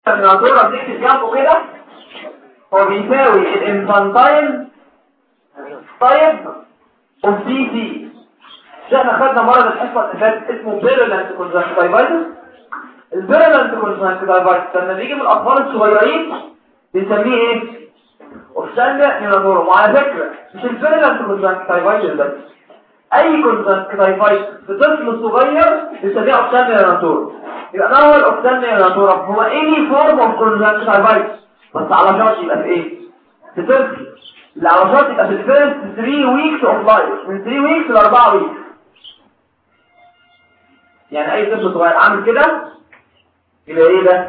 الناظورة بتكتب جنبه كده هو بيساوي الانفانتايل طيب اوف دي سي مش احنا خدنا مرض الحصه اللي فاتت اسمه بيرلانت كونجكتيفايتس البيرلانت كونجكتيفايتس لما بيجي من الاطفال الصغيرين بنسميه ايه اوفساليا نيوناتورم وعلى فكره مش البيرلانت كونجكتيفايتس بس اي كونجكتيفايتس في طفل صغير بنسميه اوفساليا نيوناتورم يبقى ما هو الاوفساليا نيوناتورم هو اني فورم اوف كونجكتيفايتس بس على شرط يبقى في ايه في طفل اللي على شرط يبقى في الفيرست 3 ويكس اوف لايف من 3 ويكس ل 4 ويكس يعني اي طفل صغير عامل كده يبقى ايه ده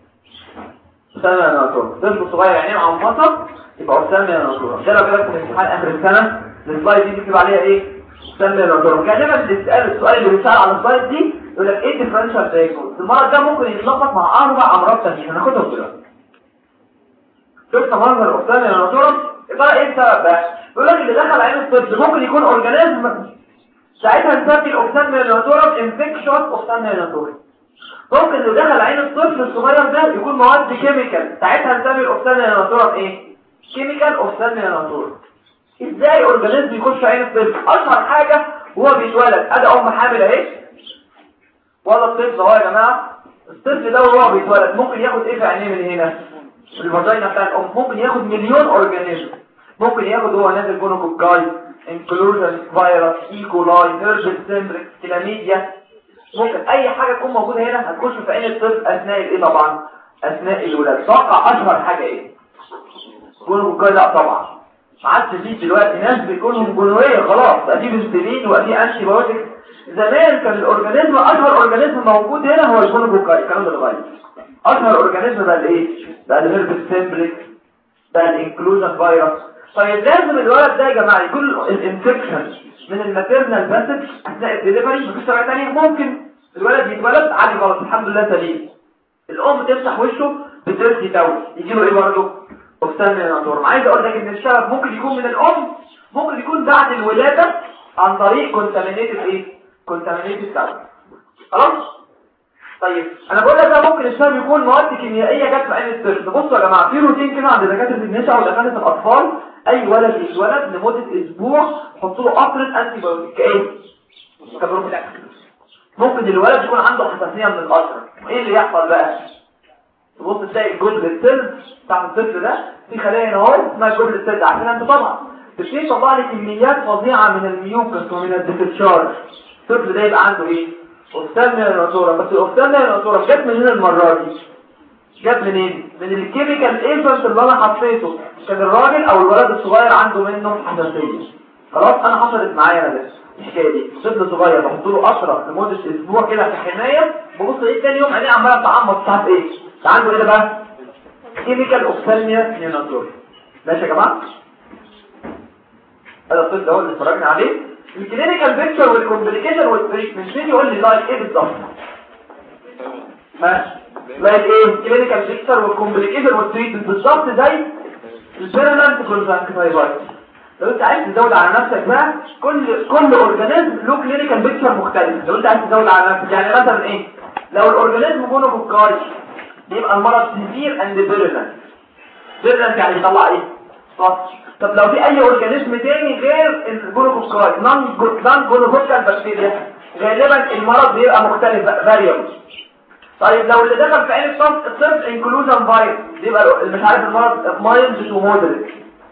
سنة ناطورة طفل صغير عينيه معمصة يبقى سنة ناطورة ده لو جالك في الامتحان اخر السنة السلايد دي بتكتب عليها ايه سنة ناطورة غالبا بتسأل السؤال اللي بيسأل على السلايد دي يقول لك ايه الديفرنشال دايجنوز المرض ده ممكن يتلخبط مع اربع امراض تانية هناخدهم دلوقتي شفت منظر الاوكسان الناطورة يبقى ايه السبب ده يقول لك اللي دخل عين الطفل ممكن يكون اورجانيزم ساعتها نسمي الاوكسان الناطورة انفكشن اوكسان الناطورة ممكن اللي دخل عين الطفل الصغير ده يكون مواد كيميكال ساعتها نسمي الاوكسان الناطورة ايه كيميكال اوكسان الناطورة ازاي اورجانيزم يخش عين الطفل اشهر حاجة وهو بيتولد ادي ام حامل اهي ولا الطفل اهو يا جماعه الطفل ده وهو بيتولد ممكن ياخد ايه في عينيه من هنا الفاجينا بتاع الام ممكن ياخد مليون اورجانيزم ممكن ياخد هو نازل جونوكوكاي انكلوجن فيروس ايكولاي هيربل سيمبريك كلاميديا ممكن اي حاجه تكون موجوده هنا هتخش في عين الطفل اثناء الايه طبعا اثناء الولاده توقع اشهر حاجه ايه جونوكوكاي لا طبعا ما عادش فيه دلوقتي ناس بيكونوا جونوريه خلاص بقى في بنسلين وبقى في انتي بايوتيك زمان كان الاورجانيزم اشهر اورجانيزم موجود هنا هو الجونوكوكاي الكلام ده اتغير اشهر اورجانيزم بقى الايه بقى الهيربس سيمبليك بقى الانكلوجن فيروس طيب لازم الولد ده يا جماعه يكون الانفكشن من الماتيرنال باسج اثناء الدليفري مفيش طريقه ثانيه ممكن الولد يتولد عادي خالص الحمد لله سليم الام تفتح وشه بترسي تو يجي له ايه برضه اوكسان ناتورم عايز اقول لك ان الشبك ممكن يكون من الام ممكن يكون بعد الولاده عن طريق كونتامينيتد ايه كونتامينيتد سبب خلاص طيب انا بقول لك ده ممكن السبب يكون مواد كيميائيه جت في عين الطفل بصوا يا جماعه في روتين كده عند دكاتره النساء ودكاتره الاطفال اي ولد يتولد لمده اسبوع حطوا له قطره انتي بايوتيك كايه كبروفيلاكس ممكن الولد يكون عنده حساسيه من القطره ايه اللي يحصل بقى تبص تلاقي الجزء السيل بتاع الطفل ده في خلايا هنا اهو اسمها الجزء السيل عارفين انت طبعا تبتدي تطلع لي كميات فظيعه من الميوكس ومن الديسشارج الطفل ده يبقى عنده ايه اوفتالميا ناتورا بس الاوفتالميا ناتورا جت منين المره دي جت منين من الكيميكال ايجنت اللي انا حطيته كان الراجل او الولد الصغير عنده منه حساسيه خلاص انا حصلت معايا انا بس الحكايه دي طفل صغير بحط له قشره لمده اسبوع كده في حمايه ببص ايه تاني يوم عينيه عماله تتعمق ساعات ايه عنده ايه ده بقى كيميكال اوفتالميا نيوناتورا ماشي يا جماعه هذا الطفل ده اللي اتفرجنا عليه الكلينيكال بيكتشر والكومبليكيشن والتريتمنت مين يقول لي لايك ايه بالظبط ماشي لايك ايه الكلينيكال بيكتشر والكومبليكيشن والتريتمنت بالظبط زي البيرمنت كونجكتيفايتس لو انت عايز تزود على نفسك بقى كل كل اورجانيزم له كلينيكال بيكتشر مختلف لو انت عايز تزود على نفسك يعني مثلا ايه لو الاورجانيزم مونوكوكاي يبقى المرض سيفير اند بيرمنت بيرمنت يعني يطلع ايه سطح طب لو في اي اورجانيزم تاني غير الجلوكوكاي نون نون جلوكوكال بكتيريا غالبا المرض بيبقى مختلف فاريبل طيب لو اللي دخل في عين الصف الصف انكلوجن فايروس بيبقى مش عارف المرض مايلد تو مودريت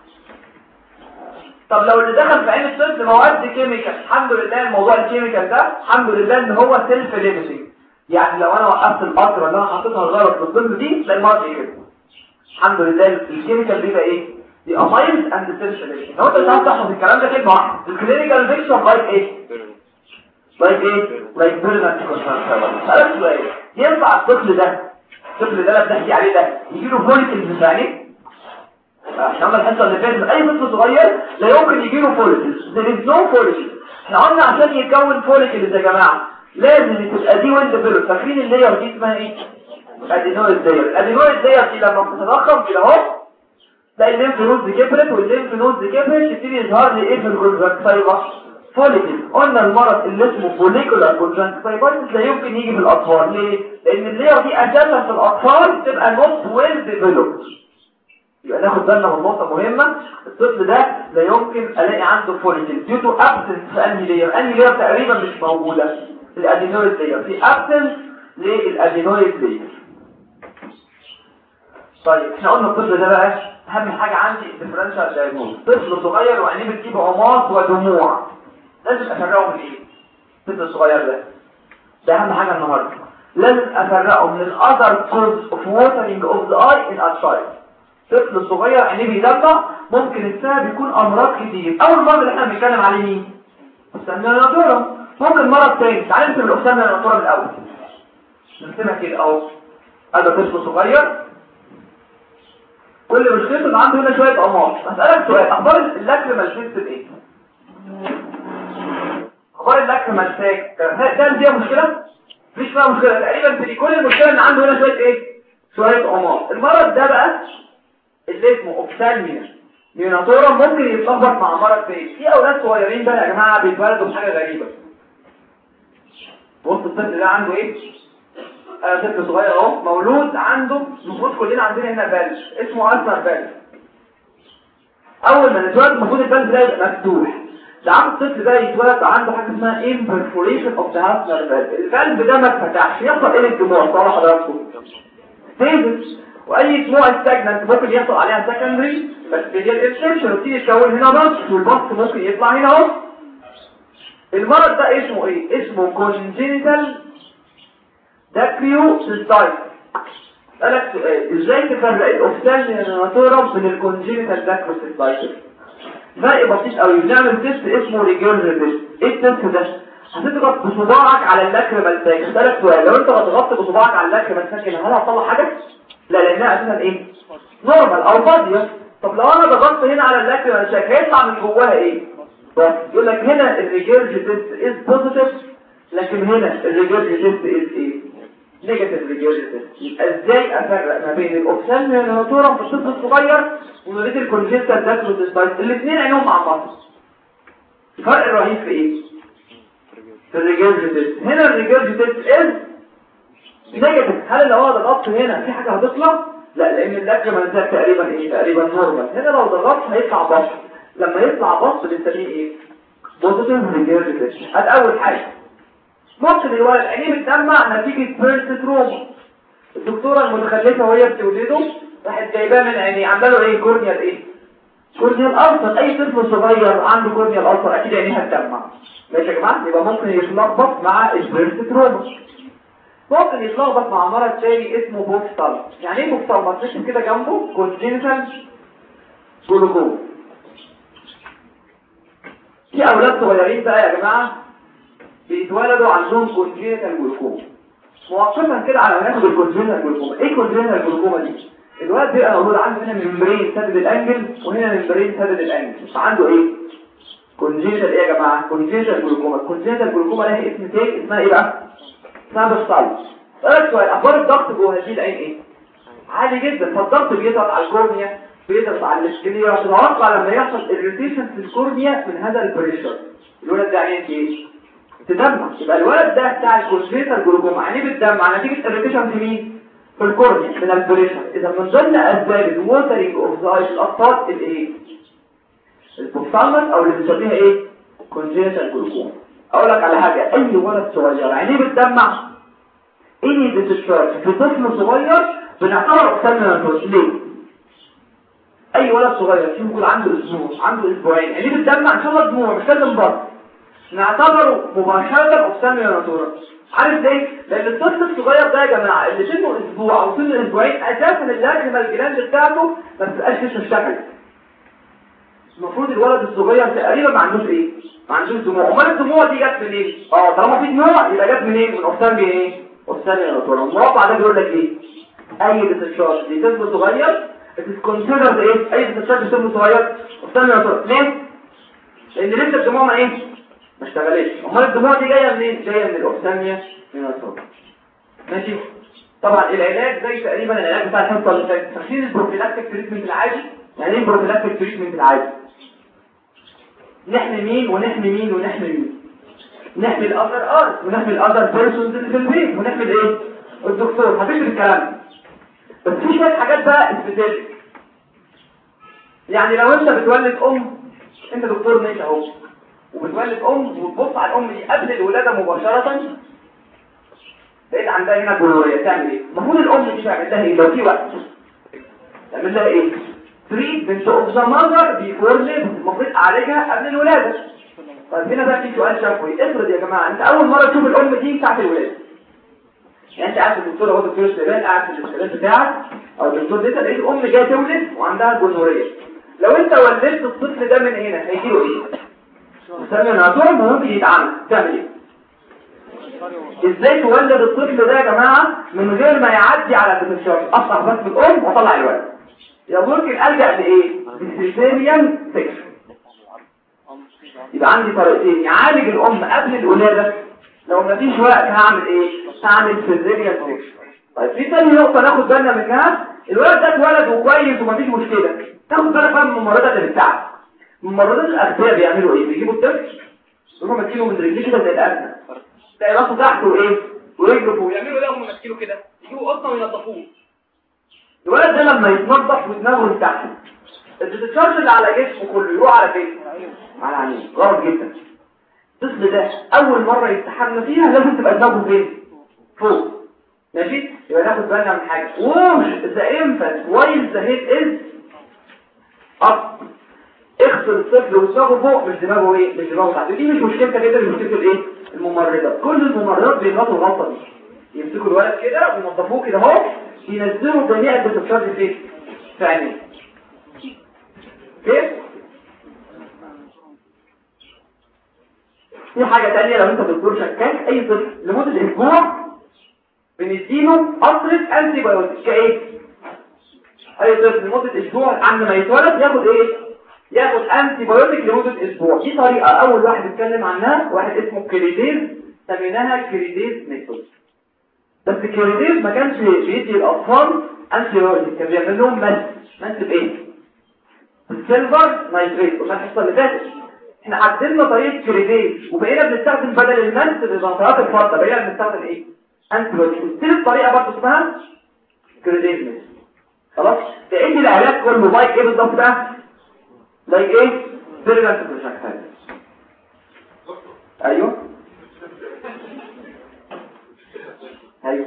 طب لو اللي دخل في عين الصف مواد كيميكال الحمد لله الموضوع الكيميكال ده الحمد لله ان هو سيلف ليميتنج يعني لو انا وقفت القطره اللي انا حاططها غلط في الطفل دي لا المرض يجي الحمد لله الكيميكال بيبقى ايه دي امايلز اند سيرشليشن لو انت مش عارف تحفظ الكلام ده كلمه واحده الكلينيكال بيكتشر لايك ايه لايك ايه لايك بيرنت سألت سؤال ينفع الطفل ده الطفل ده اللي بنحكي عليه ده يجي له فوليكلز في عينيه احنا عملنا الحصه اللي فاتت اي طفل صغير لا يمكن يجي له فوليكلز there is no follicles احنا قلنا عشان يكون فوليكلز يا جماعه لازم تبقى دي ويند بيرو فاكرين اللاير دي اسمها ايه ادينويد داير الادينويد داير دي لما بتتضخم كده اهو تلاقي الليمف نودز كبرت والليمف نودز كبرت يبتدي يظهر لي ايه في الكونجكتيفا فوليكل قلنا المرض اللي اسمه فوليكولار كونجنكتيفايتس لا يمكن يجي في الاطفال ليه لان اللير دي اساسا في الاطفال تبقى نوت ويل ديفلوبد يبقى ناخد بالنا من نقطه مهمه الطفل ده لا يمكن الاقي عنده فوليكل ديو تو ابسنس في انهي لير انهي لير تقريبا مش موجوده الادينويد لير في ابسنس للادينويد لير طيب احنا قلنا الطفل ده بقى اهم حاجه عندي الديفرنشال دايجنوز طفل صغير وعينيه بتجيب عماص ودموع لازم افرقه من ايه الطفل الصغير ده ده اهم حاجه النهارده لازم افرقه من الاذر كوز اوف ووترنج اوف ذا اي ان ا طفل صغير عينيه بيدمع ممكن السبب يكون امراض كتير اول مرض اللي احنا بنتكلم عليه مين الناتورا ممكن مرض تاني تعالى نرسم الاوسام الناتورا الاول نرسمها كده اهو هذا طفل صغير كل مشكلته ان عنده هنا شويه امراض اسالك سؤال اخبار اللاكريمال سيستم ايه اخبار اللاكريمال سيستم ده فيها مشكله مفيش فيها مشكله تقريبا في كل المشكله ان عنده هنا شويه ايه شويه امراض المرض ده بقى اللي اسمه اوبسالميا نيوناتورا ممكن يتلخبط مع مرض تاني في اولاد صغيرين بقى يا جماعه بيتولدوا بحاجه غريبه بص الطفل ده عنده ايه آه طفل صغير اهو مولود عنده المفروض كلنا عندنا هنا فالج اسمه ألسر فالج اول ما نتولد المفروض الفالج ده يبقى مفتوح ده عم الطفل ده يتولد عنده حاجه اسمها imperforation of the Hasner valve الفالف ده ما اتفتحش يحصل ايه الدموع طبعا حضراتكم تيزس واي دموع استجننت ممكن يحصل عليها سكندري بس هي الانسرشن وتيجي تكون هنا بص والبص ممكن يطلع هنا اهو المرض ده اسمه ايه اسمه كونجينيتال داكريو سيستايت اسالك سؤال ازاي تفرق الاوفتالميا من الكونجينيتال داكريو سيستايت فرق بسيط قوي بنعمل تيست اسمه ريجولر تيست ايه التيست ده هتضغط بصباعك على اللاكريمال ساكن اسالك سؤال لو انت ضغطت بصباعك على اللاكريمال ساكن هل هتطلع حاجه لا لانها اساسا ايه نورمال او فاضيه طب لو انا ضغطت هنا على اللاكريمال ساكن هيطلع من جواها ايه بس يقول لك هنا الريجولر تيست از بوزيتيف لكن هنا الريجولر تيست از ايه نيجاتيف ريجولر يبقى ازاي افرق ما بين الاوبسالميا ناتورا في الطفل الصغير وما بين الكونجنتال داكروسيستايت الاثنين عينهم مع بعض الفرق الرهيب في ايه في الريجولر هنا الريجولر از نيجاتيف هل لو انا ضغطت هنا في حاجه هتطلع لا لان اللاكريمال ده تقريبا ايه تقريبا نورمال هنا لو ضغطت هيطلع بص لما يطلع بص بنسميه ايه بوزيتيف ريجولر هات اول حاجه ممكن الولد عينيه بتدمع نتيجة بيرست تروما الدكتورة المتخلفة وهي بتولده راحت جايباه من عينيه عامله له ايه كورنيال ايه كورنيال ألسر اي طفل صغير عنده كورنيال ألسر اكيد عينيه هتدمع ماشي يا جماعه يبقى ممكن يتلخبط مع البيرست تروما ممكن يتلخبط مع مرض تاني اسمه بوكستال يعني ايه بوكستال ما تكتب كده جنبه كونجينيتال جلوكوم في اولاد صغيرين بقى يا جماعه بيتولدوا عندهم كونجينيتال جلوكوما مؤقتا كده على ما ناخد الكونجينيتال جلوكوما ايه كونجينيتال جلوكوما دي الولد بيبقى موجود عنده هنا ممبرين سدد الانجل وهنا ممبرين سدد الانجل عنده ايه كونجينيتال ايه يا جماعه كونجينيتال جلوكوما الكونجينيتال جلوكوما لها اسم تاني اسمها ايه بقى اسمها بالصلب سؤالك سؤال اخبار الضغط جوه هذه العين ايه عالي جدا فالضغط بيضغط على الكورنيا بيضغط على الاسكليا وتتوقع لما يحصل اريتيشن في الكورنيا من هذا البريشر الولد ده عينيه ايه تدمع يبقى الولد ده بتاع الكونجنيتال جلوكوما عينيه بتدمع نتيجه اريتيشن في مين في الكورنيا من البريشر اذا من ضمن اسباب الووترنج اوف ذا ايز الاطفال الايه البوفالمس او اللي بنسميها ايه كونجنيتال جلوكوما اقول لك على حاجه اي ولد صغير عينيه بتدمع اني ديسشارج في طفل صغير بنعتبر اكسلنا ليه اي ولد صغير فيه يكون عنده اسبوع عنده اسبوعين عينيه بتدمع ان شاء الله دموع مش لازم بط نعتبره مباشرة أقسام ناتورا عارف ليه؟ لأن الطفل الصغير ده يا جماعة اللي سنه أسبوع أو سنه أسبوعين أساسا اللاكريمال الجلاند بتاعته ما بتبقاش لسه اشتغلت المفروض الولد الصغير تقريبا ما عندوش ايه؟ ما عندوش دموع امال الدموع دي جت منين؟ إيه؟ اه طالما في دموع يبقى جت منين؟ من أقسام ايه؟ أقسام ناتورا المربع ده بيقول لك ايه؟ أي ديسشارج دي طفل صغير بتتكونسيدر ايه؟ أي ديسشارج طفل صغير أقسام ناتورا ليه؟ لأن لسه الدموع ما ايه؟ ما اشتغلتش امال الدموع دي جايه منين جايه من الاوكساميا من الصوت ماشي طبعا العلاج زي تقريبا العلاج بتاع الحصه اللي فاتت تخفيف البروفيلاكتيك تريتمنت العادي يعني ايه بروفيلاكتيك تريتمنت العادي نحمي مين ونحمي مين ونحمي مين نحمي الاذر ار ونحمي الاذر بيرسونز اللي في البيت ونحمي الايه الدكتور هتفكر الكلام بس في شويه حاجات بقى سبيشال يعني لو انت بتولد ام انت دكتور ماشي اهو وبتولد ام وتبص على الام دي قبل الولاده مباشره لقيت عندها هنا جلوريا تعمل ايه المفروض الام دي تعمل لها ايه لو في وقت تعمل لها ايه تريتمنت اوف ذا ماذر بيفور ليبر المفروض اعالجها قبل الولاده طيب هنا بقى في سؤال شفوي افرض يا جماعه انت اول مره تشوف الام دي ساعه الولاده يعني انت قاعد في الدكتور اهو دكتور الشباب قاعد في الاستشفاء بتاعك او الدكتور ده لقيت الام جايه تولد وعندها جنوريه لو انت ولدت الطفل ده من هنا هيجي له ايه سامي ناتور ممكن يتعمل تعمل ايه ازاي تولد الطفل ده يا جماعه من غير ما يعدي على الدكتور افتح بس الام واطلع الولد يا ممكن الجا لايه سيزيريان سيكشن يبقى عندي طريقتين يعالج الام قبل الولاده لو مفيش وقت هعمل ايه هعمل سيزيريان سيكشن طيب في تاني نقطه ناخد بالنا منها الولد ده اتولد وكويس ومفيش مشكله تاخد بالك بقى من الممرضات اللي بتاعك الممرضات الاغذيه بيعملوا ايه بيجيبوا الطفل يروحوا ماسكينه من رجليه كده زي الاسد تلاقي راسه تحت وايه ورجله فوق يعملوا ايه هم ماسكينه كده يجيبوا قطه وينظفوه الولد ده لما يتنظف ودماغه تحت الديتشارج اللي على جسمه كله يروح على فين على عينيه غلط جدا الطفل ده اول مره يستحمى فيها لازم تبقى دماغه فين فوق ماشي يبقى ناخد بالنا من حاجه وش ذا انفانت وايل ذا هيد از اب اغسل الطفل ودماغه فوق مش دماغه ايه مش دماغه تحت دي مش مشكلتك كده مشكله الايه الممرضات كل الممرضات بيغلطوا الغلطه دي يمسكوا الولد كده وينظفوه كده اهو ينزلوا جميع الدكتور فين في عينيه كيف في حاجة تانية لو انت دكتور شكاك اي طفل لمدة اسبوع بنديله قطرة انتي بايوتيك كايه اي طفل لمدة اسبوع عند ما يتولد ياخد ايه ياخد انتي بايوتيك لمدة اسبوع دي طريقة اول واحد اتكلم عنها واحد اسمه كريديز سميناها كريديز ميثود بس كريديز ما كانش بيدي الاطفال انتي بايوتيك كان بيعمل لهم مس مس بايه السيلفر نايتريت قلنا الحصه اللي فاتت احنا عدلنا طريقه كريديز وبقينا بنستخدم بدل المس للمنطقات الفضه بقينا بنستخدم ايه انتي بايوتيك الثالث طريقه برضه اسمها كريديز ميثود خلاص تعيد العلاج كله لايك ايه بالظبط بقى لايك ايه فيرجنت بروجكتايل ايوه ايوه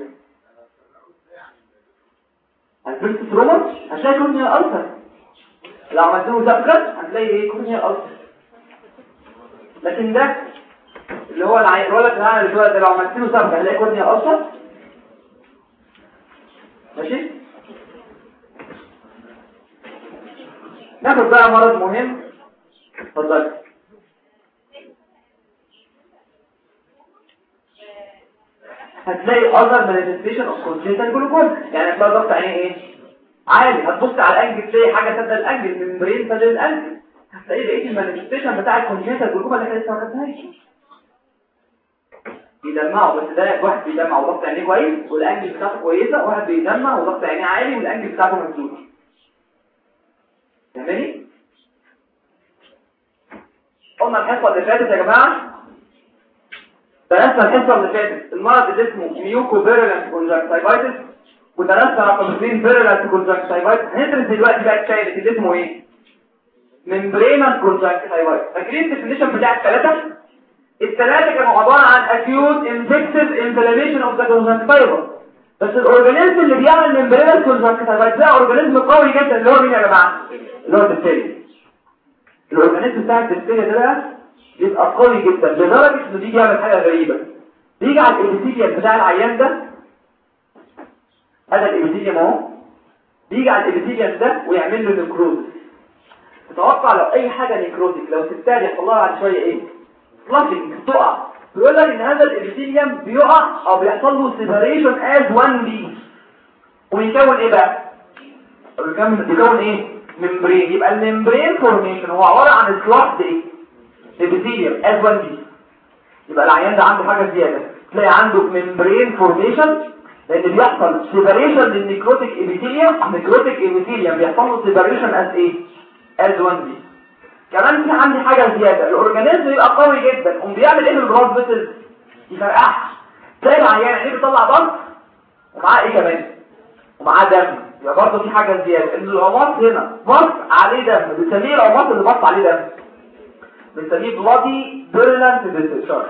هتفرس تروما هتلاقي كورنيا ألسر لو عملت له زبكة هتلاقي ايه كورنيا ألسر لكن ده اللي هو العين الولد اللي هو ده لو عملت له زبكة هتلاقي كورنيا ألسر ماشي ناخد بقى مرض مهم اتفضل هتلاقي other manifestation of congenital glucose يعني هتلاقي ضغط عينيه ايه عالي هتبص على الانجل تلاقي حاجه سد الانجل من برين سد الانجل هتلاقي بقيه المانيفستيشن بتاع الكونجنتال جلوكوما اللي احنا لسه ما خدناهاش بيدمعوا بس ده واحد بيدمع وضغط عينيه كويس والانجل بتاعته كويسه واحد بيدمع وضغط عينيه عالي والانجل بتاعته مسدود فاهماني قلنا الحصه اللي فاتت يا جماعه درسنا الحصه اللي فاتت المرض اللي اسمه ميوكو فيرولنت كونجكتيفايتس ودرسنا رقم 2 فيرولنت كونجكتيفايتس هندرس دلوقتي بقى الثالث اللي اسمه ايه ممبرينال كونجكتيفايتس فاكرين الديفينيشن بتاع الثلاثه الثلاثه كانوا عباره عن acute infective inflammation of the conjunctiva بس الاورجانيزم اللي بيعمل ممبرينال كونجكتيفايتس ده اورجانيزم قوي جدا اللي هو مين يا جماعه اللي هو البكتيريا الاورجانيزم بتاع البكتيريا ده بقى بيبقى قوي جدا لدرجه انه بيجي يعمل حاجه غريبه بيجي على الابيثيليوم بتاع العيان ده هذا الابيثيليوم اهو بيجي على الابيثيليوم ده ويعمل له نيكروز تتوقع لو اي حاجه نيكروتيك لو سبتها يحصل لها بعد شويه ايه فلافينج تقع بيقول لك ان هذا الابيثيليوم بيقع او بيحصل له سيبريشن از 1 بي ويكون ايه بقى بيكون بيكون ايه ممبرين يبقى الممبرين فورميشن هو عباره عن سلاح ايه ابيثيليوم از 1 بي يبقى العيان ده عنده حاجه زياده تلاقي عنده ممبرين فورميشن لان بيحصل سيبريشن للنيكروتيك ابيثيليوم نيكروتيك ابيثيليوم بيحصل له سيبريشن از ايه از 1 بي كمان في عندي حاجه زياده الاورجانيزم يبقى قوي جدا قوم بيعمل ايه البلاد فيسل يفرقعها تلاقي العيان عينيه بيطلع ضغط ومعاه ايه كمان ومعاه دم يبقى برضه في حاجه زياده ان العماط هنا بص عليه دم بنسميه العماط اللي بص عليه دم بنسميه بلادي بيرلانت ديسشارج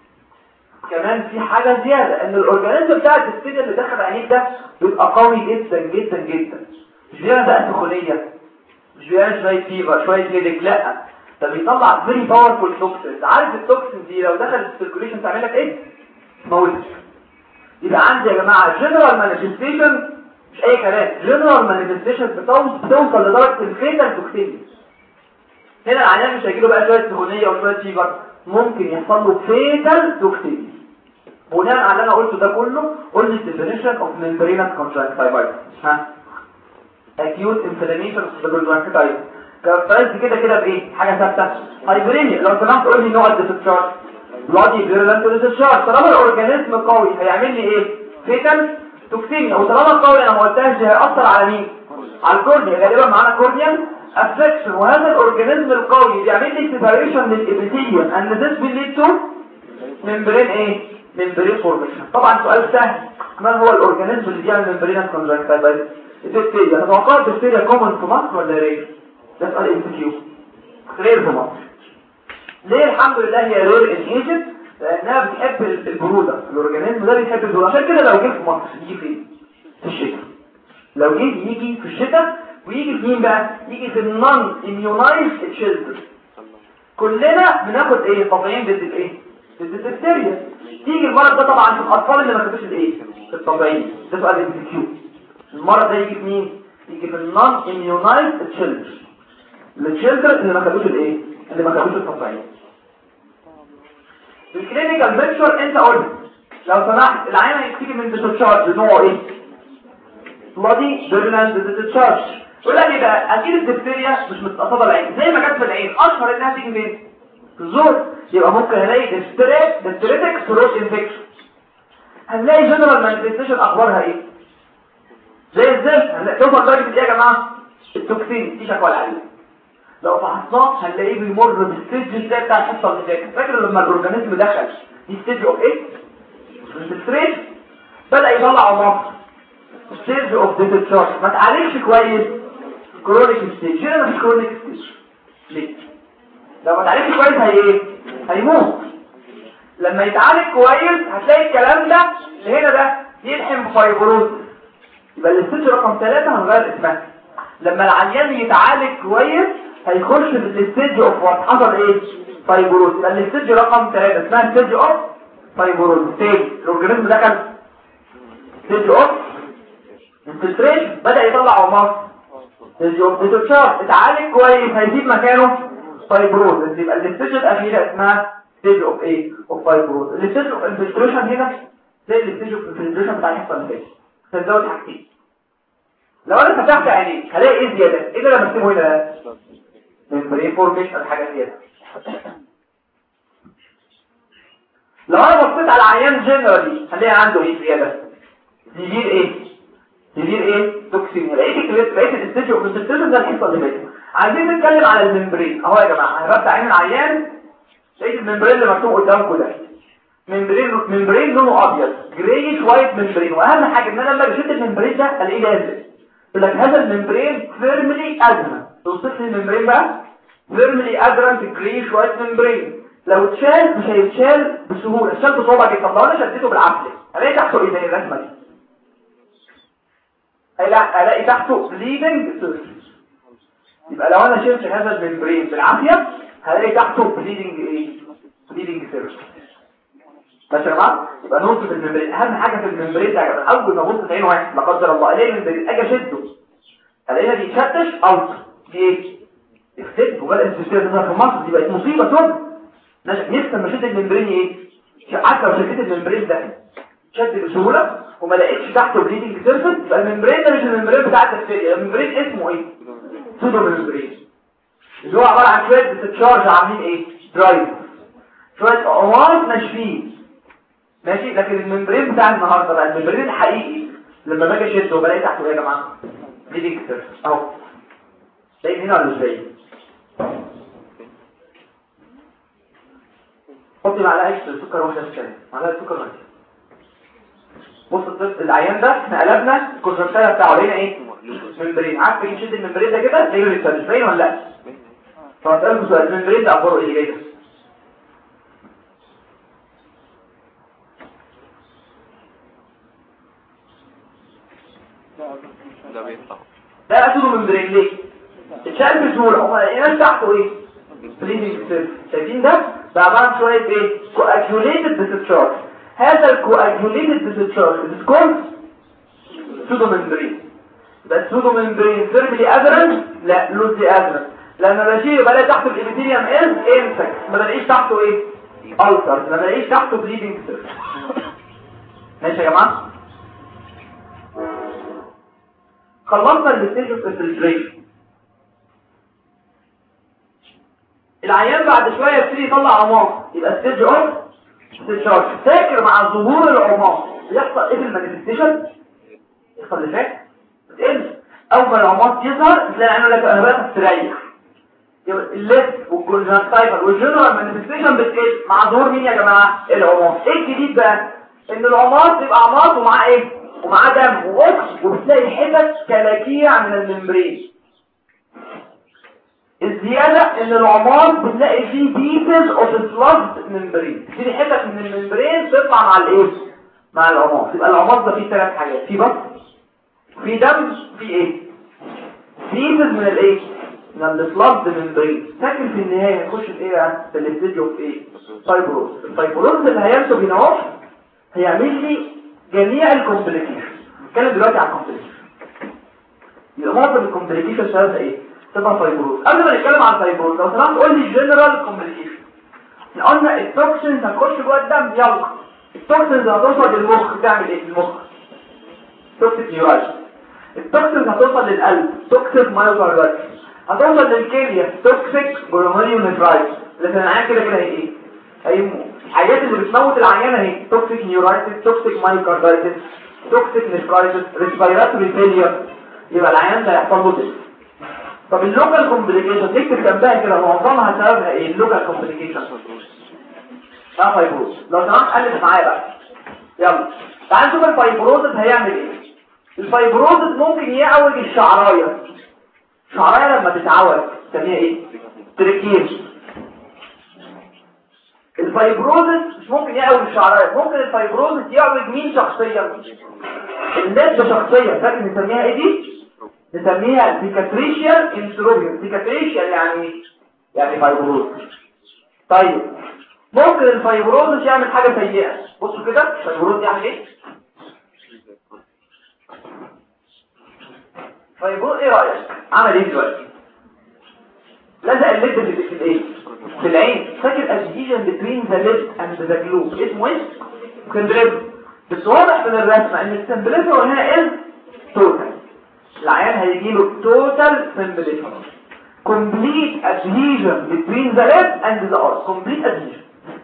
كمان في حاجة زيادة ان الاورجانيزم بتاع الدستيريا اللي دخل عينيك ده بيبقى قوي جدا جدا جدا مش بيعمل بقى سخونية مش بيعمل شوية فيبر شوية هيدك لا ده بيطلع فيري باورفول توكسينز عارف التوكسين دي لو دخلت السيركوليشن تعمل لك ايه؟ موتك يبقى عندي يا جماعة جنرال مانيفستيشن مش اي كلام جنرال مانيفستيشن بتوصل لدرجة الفيتال توكسين هنا العيان مش هيجيله بقى شوية سخونية وشوية فيبر ممكن يحصل له فيتال توكسين بناء على اللي انا قلته ده كله قلنا الديفينيشن اوف ممبرينس كونجكتيفايتس ها acute inflammation of the conjunctivitis كاركترايز كده كده بايه حاجه ثابته هايبرينيا لو سمحت قول لي نوع الديسشارج بلادي فيرولنت ديسشارج طالما الاورجانيزم قوي هيعمل لي ايه فيتال توكسيميا وطالما قوي انا ما قلتهاش هيأثر على مين على الكورنيا غالبا معانا كورنيا افكشن وهذا الاورجانيزم القوي بيعمل لي سيبريشن للابيثيليوم ان ذس بيليد تو ممبرين ايه ممبرين فورميشن طبعا سؤال سهل ما هو الاورجانيزم اللي بيعمل ممبرين كونجكتيفايتس البكتيريا تتوقع البكتيريا كومن في مصر ولا رير ده سؤال ام كيو رير في مصر ليه الحمد لله هي رير ان ايجيبت لانها بتحب البروده الاورجانيزم ده بيحب البروده عشان كده لو جه في مصر يجي فين في الشتاء لو جه يجي في الشتاء ويجي في مين بقى يجي في النون اميونايزد تشيلدرن كلنا بناخد ايه تطعيم ضد الايه ضد البكتيريا تيجي المرض ده طبعا في الاطفال اللي ما خدوش الايه التطعيم ده سؤال ام كيو المرض ده يجي في مين يجي في النون اميونايزد تشيلدرن التشيلدرن اللي ما خدوش الايه اللي ما خدوش التطعيم في الكلينيكال بيكتشر انت قلت لو سمحت العين هيشتكي من ديسشارج نوعه ايه بلادي بيرلاند ديسشارج يقول لك ايه بقى اكيد الدكتيريا مش متقصده العين زي ما جت في العين اشهر انها تيجي فين في الزور يبقى ممكن الاقي ديستريك ديستريتك ثروت انفكشن هنلاقي جنرال مانيفستيشن اخبارها ايه زي الزفت هنلاقي توصل درجه ايه يا جماعه التوكسين دي شكوى العين لو فحصناه هنلاقيه بيمر بالستيج ازاي بتاع الحصه اللي فاتت فاكر لما الاورجانيزم دخل دي ستيج اوف ايه ستريس بدا يطلع عمار ستيج اوف ديتشارج ما تعالجش كويس كرونيك ستيج هنا مفيش كرونيك ستيج ليه لو ما تعالجش كويس هي ايه هيموت لما يتعالج كويس هتلاقي الكلام ده اللي هنا ده يلحم بفايبروز يبقى الستيج رقم 3 هنغير اسمها لما العيان يتعالج كويس هيخش في الستيج اوف وات حصل ايه فايبروز يبقى الستيج رقم 3 اسمها ستيج اوف فايبروز تاني الاورجانيزم دخل ستيج اوف انفلتريشن بدا يطلع عمار ستيج اوف ديتشارج اتعالج كويس هيسيب مكانه فايبروز يبقى الستيج الاخيره اسمها ستيج اوف ايه اوف فايبروز الستيج اوف انفلتريشن هنا زي الستيج اوف انفلتريشن بتاع الحصه اللي فاتت هتزود حاجتين لو انا فتحت عينيك هلاقي ايه زياده ايه اللي انا بكتبه هنا ممبرين فورميشن حاجه زياده لو انا بصيت على عيان جنرالي هلاقي عنده ايه زياده سيفير ايه سيفير ايه توكسين لقيت الكليت لقيت الاستيج اوف السيستم ده الحصه اللي فاتت عايزين نتكلم على الممبرين اهو يا جماعه انا بفتح عين العيان لقيت الممبرين اللي مكتوب قدامكم ده ممبرين ممبرين لونه ابيض جرايش وايت ممبرين واهم حاجه ان انا لما بشد الممبرين ده الاقيه لازق يقول لك هذا الممبرين فيرملي ادرنت توصف لي الممبرين بقى فيرملي ادرنت جرايش وايت ممبرين لو اتشال مش هيتشال بسهوله اتشال بصعوبه جدا طب لو انا شديته بالعافيه الاقي تحته ايه زي الرسمه دي الاقي تحته بليدنج سيرفيس يبقى لو انا شلت هذا الممبرين بالعافيه هلاقي تحته بليدنج ايه بليدنج سيرفيس ماشي يا جماعه يبقى نقطه الممبرين اهم حاجه في الممبرين ده اول ما ابص في عين واحد لا قدر الله الاقي الممبرين اجي اشده الاقيها بيتشتش اوت دي ايه اختفت وبدات تشتغل تظهر في مصر دي بقت مصيبه ثم نفسي لما شد الممبرين ايه حتى لو شديت الممبرين ده شد بسهوله وما لقيتش تحته بليدنج سيرفيس يبقى الممبرين ده مش الممبرين بتاع التكتيريا الممبرين اسمه ايه سودو ممبرين اللي هو عباره عن شويه بتتشارج عاملين ايه درايف شويه قوار ناشفين ماشي لكن الممبرين بتاع النهارده بقى الممبرين الحقيقي لما باجي اشده بلاقي تحته ايه يا جماعه بليدنج سيرفيس اهو شايف هنا ولا مش باين حطي معلقه سكر واحده في الشاي معلقه سكر واحده بص الطفل العيان ده احنا قلبنا الكونجكتيفا بتاعه لقينا ايه ممبرين عارف تيجي تشد الممبرين ده كده تلاقيه بيتفرج باين ولا لا فاسالكم سؤال الممبرين ده اخباره ايه جاي ده بيطلع ده اسيدو ممبرين ليه اتشال بسهوله هو ايه تحته ايه بليدنج شايفين ده ده عباره عن شويه ايه كواكيوليتد ديسشارج هذا الكواكيوليتد ديسشارج بتكون سودو ممبرين ده السودو ممبرين سيربلي ادرن لا لوزي ادرن لما بشيله بلاقي تحته الابيثيليوم از انسك ما بلاقيش تحته ايه التر ما بلاقيش تحته بليدنج ماشي يا جماعه خلصنا الستيج اوف الفلتريشن العيان بعد شويه يبتدي يطلع عمار يبقى ستيج اوف استشارج فاكر مع ظهور العمار يحصل ايه في المانيفستيشن يحصل اللي فات بتقل اول ما العمار يظهر تلاقي عينه لك انا بقى تستريح يبقى الليف والكونجكتيفال والجنرال مانيفستيشن بتقل مع ظهور مين يا جماعه العمار ايه الجديد بقى ان العمار تبقى عمار ومعاه ايه ومعاه دم واكس وبتلاقي حتت كلاكيع من الممبرين الزيادة ان العمار بتلاقي فيه pieces of slugged membrane في حتت من الممبرين تطلع مع الايه مع العمار يبقى العمار ده فيه ثلاث حاجات في بط في دم في ايه pieces من الايه من السلاجد ممبرين لكن في النهاية نخش في ايه بقى في الاستديو في ايه فايبروز الفايبروز اللي هينتج هنا اهو هيعمل لي جميع الكومبليكيشن نتكلم دلوقتي عن الكومبليكيشن يبقى معظم الكومبليكيشن سببها ايه تبقى فايبروز قبل ما نتكلم عن الفايبروز لو سمحت قول لي جنرال كومبليكيشن احنا قلنا التوكسينز هتخش جوه الدم يلا التوكسينز هتوصل للمخ تعمل ايه في المخ توكسيك نيورايز التوكسينز هتوصل للقلب توكسيك مايوكاردايتس هتوصل للكليه توكسيك برومونيوميترايتس لكن العيان كده كده هي ايه هي الحاجات اللي بتموت العيان اهي توكسيك نيورايتس توكسيك مايوكاردايتس توكسيك نيفرايتس ريسبيراتوري فيلير يبقى العيان ده هيحصل له كده طب اللوكال كومبليكيشن تكتب جنبها كده معظمها سببها ايه اللوكال كومبليكيشن اه فايبروز لو سمحت قلب معايا بقى يلا تعال نشوف الفايبروزس هيعمل ايه الفايبروزس ممكن يعوج الشعرايه الشعرايه لما تتعوج تسميها ايه تريكيز الفايبروزس مش ممكن يعوج الشعرايه ممكن الفايبروزس يعوج مين شخصيا الناس شخصيا فاكر نسميها ايه دي نسميها ديكاتريشيال انتروبيوم ديكاتريشيال يعني يعني فايبروز طيب ممكن الفايبروز يعمل حاجة سيئة بصوا كده الفايبروز يعمل ايه فايبروز ايه رأيك عمل ايه دلوقتي لزق الليد في في الايه في العين فاكر ادهيجن بتوين ذا ليد اند ذا جلو اسمه ايه كندريب بس واضح من الرسمه ان السمبليفر هنا از توتال العيان هيجي له total symbolic complete adhesion between the lip and the arm complete adhesion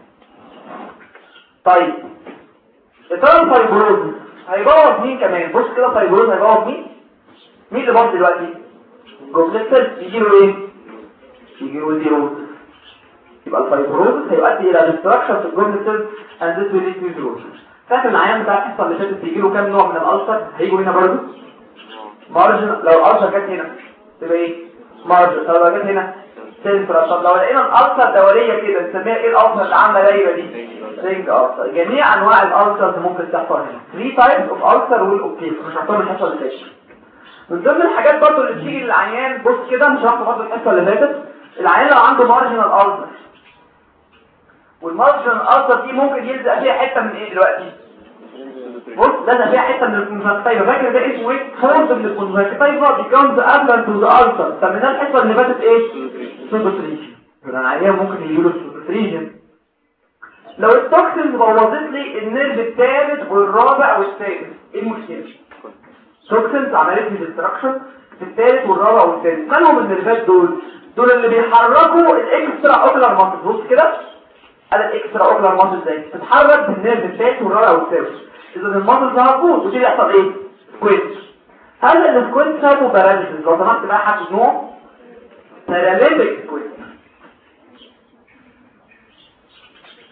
طيب اطار الفايبروز هيبوظ مين كمان بص كده الفايبروز هيبوظ مين مين اللي باظ دلوقتي جوبلت سيل يجي له ايه يجي له زيروز يبقى الفايبروز هيؤدي الى destruction في الجوبلت سيل and this will lead to cirrhosis فاكر العيان بتاع الحصه اللي فاتت بيجي له كام نوع من الالسر هيجوا هنا برضه مارجن لو الالسر جت هنا تبقى ايه مارجن لو جت هنا سنترال طب لو لقينا الالسر دوريه كده نسميها ايه الالسر اللي عامله دايره دي رينج السر جميع انواع الالسر اللي ممكن تحصل هنا 3 تايبس اوف السر والاوكي مش هحطهم الحصه اللي فاتت من ضمن الحاجات برضو اللي بتيجي للعيان بص كده مش هحط برضو الحصه اللي فاتت العيان لو عنده مارجنال السر والمارجنال السر دي ممكن يلزق فيها حته من ايه دلوقتي بص ده ده فيها حته من الكونجكتيفا فاكر ده اسمه ايه فورد من الكونجكتيفا بيكونز ابلان تو ذا السر سميناه الحصه اللي فاتت ايه سوبوتريجن يبقى العيان ممكن يجي له سوبوتريجن لو التوكسين بوظت لي النيرف الثالث والرابع والسادس ايه المشكله توكسينز عملت لي ديستراكشن في الثالث والرابع والسادس مالهم النيرفات دول دول اللي بيحركوا الاكسترا اوكلر ماسل بص كده قال الاكسترا اوكلر ماسل ازاي بتتحرك بالنيرف الثالث والرابع والسادس اذا الماسل ده هتبوظ وتيجي يحصل ايه سكويت هل السكويت سايتو باراليسيس لو سمحت بقى حد نوع باراليتيك سكويت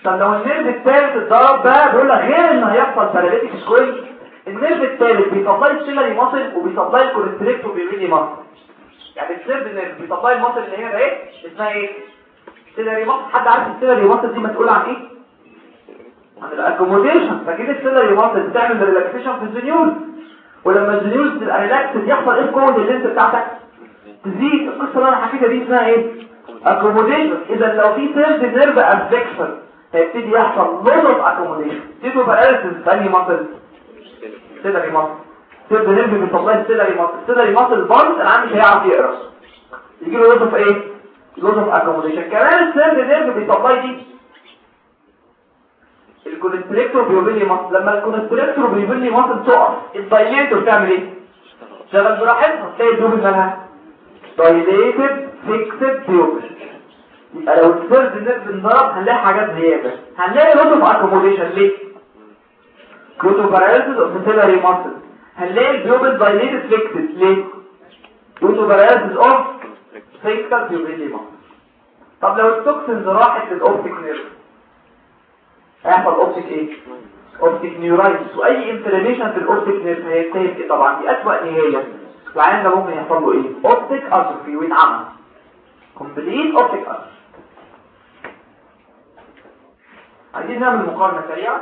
طب لو النيرف الثالث اتضرب بقى بيقول لك غير ان هيحصل باراليتيك سكويل النيرف الثالث بيسبلاي السيلري ماسل وبيسبلاي الكونستريكتور وبيبني ماسل يعني السيرد نيرف بيسبلاي الماسل اللي هنا ده ايه اسمها ايه سيلري ماسل حد عارف السيلري ماسل دي مسؤوله عن ايه عن الاكوموديشن فكده السيلري ماسل بتعمل ريلاكسيشن في الزنيول ولما الزنيول تبقى ريلاكس يحصل ايه القوه اللي بتاعتك تزيد القصه اللي انا حكيتها دي اسمها ايه اكوموديشن اذا لو في سيرد نيرف افكشن هيبتدي يحصل لود اوف اكوموديشن تيجي باراليسيس ثاني ماسل سيلري ماسل سيرد نيرف بيطلع سيلري ماسل سيلري ماسل بارت العام مش هيعرف يقرا يجي له لود اوف ايه لود اوف اكوموديشن كمان السيرد نيرف بيطلع دي الكونستريكتور بيقول لي ماسل لما الكونستريكتور بيقول لي ماسل تقف الدايليتور بتعمل ايه شغل براحتها تلاقي الدوب مالها دايليتد فيكسد بيوبل يبقى لو السيرد نيرف انضرب هنلاقي حاجات زياده هنلاقي لود اوف اكوموديشن ليه كروتوباراليسيس اوف سيلري ماسل هنلاقي البيوبل دايليتد فيكسد ليه كروتوباراليسيس اوف فيكسد بيوبل ماسل طب لو التوكسينز راحت للاوبتيك نيرف هيحصل اوبتيك ايه اوبتيك نيورايتس واي انفلاميشن في الاوبتيك نيرف هينتهي ايه طبعا دي اسوأ نهايه العيان ده ممكن يحصل له ايه اوبتيك اتروفي ويتعمى كومبليت اوبتيك اتروفي عايزين نعمل مقارنه سريعه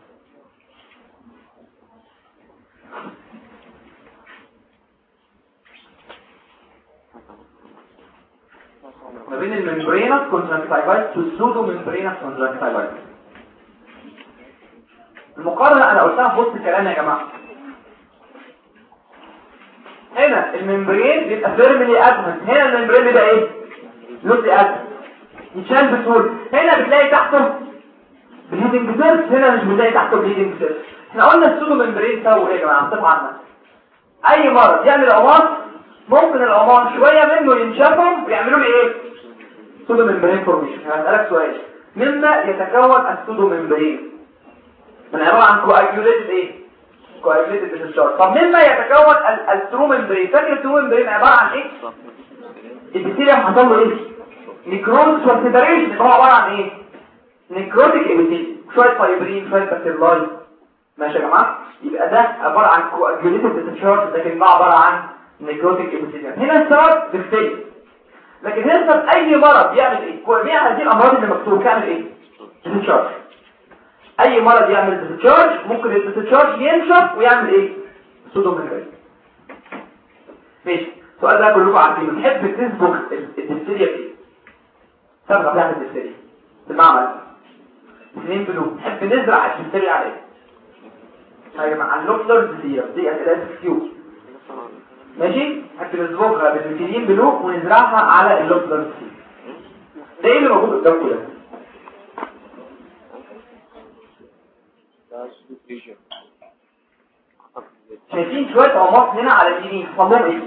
ما بين الممبرينس كونجكتيفايتس والسودو ممبرينس كونجكتيفايتس المقارنة انا قلتها في وسط الكلام يا جماعة هنا الممبرين بيبقى فيرملي ادمن هنا الممبرين بيبقى ايه لوسي ادمن يتشال بسهولة هنا بتلاقي تحته بليدنج سيرس هنا مش بتلاقي تحته بليدنج سيرس احنا قلنا السودو ممبرين سووا ايه يا جماعة بصفة عامة اي مرض يعمل عمار ممكن العمار شوية منه ينشفهم ويعملوا لي ايه سودو ممبرين فورميشن هسألك سؤال مما يتكون السودو ممبرين من عبارة عن كواجوليتد ايه كواجوليتد ديسشارج طب مما يتكون الترو ممبرين فاكر الترو ممبرين عبارة عن ايه البكتيريا حصل له ايه نيكروز وسيبريشن هو عبارة عن ايه نيكروتيك ابيثيليوم شوية فايبرين شوية بكتيرلاي ماشي يا جماعة يبقى ده عبارة عن كواجوليتد ديسشارج لكن ده عبارة عن نيكروتيك ابيثيليوم هنا السبب بكتيريا لكن هنا السبب اي مرض بيعمل ايه جميع هذه الامراض اللي مكتوب بتعمل ايه ديسشارج اي مرض يعمل ديسشارج ممكن الديسشارج ينشف ويعمل ايه سودو ممبرين ماشي السؤال ده كلكم عارفينه تحب تسبق الدفتيريا في ايه صبغه بتاعت الدفتيريا في المعمل اثنين بلو تحب نزرع الدفتيريا على ايه يا جماعه اللوكلر دي دي اسئله كيو ماشي تحب نسبقها بالميثيلين بلو ونزرعها على اللوكلر دي ده ايه اللي موجود قدامكم ده شايفين شوية عماق هنا على اليمين حصلهم ايه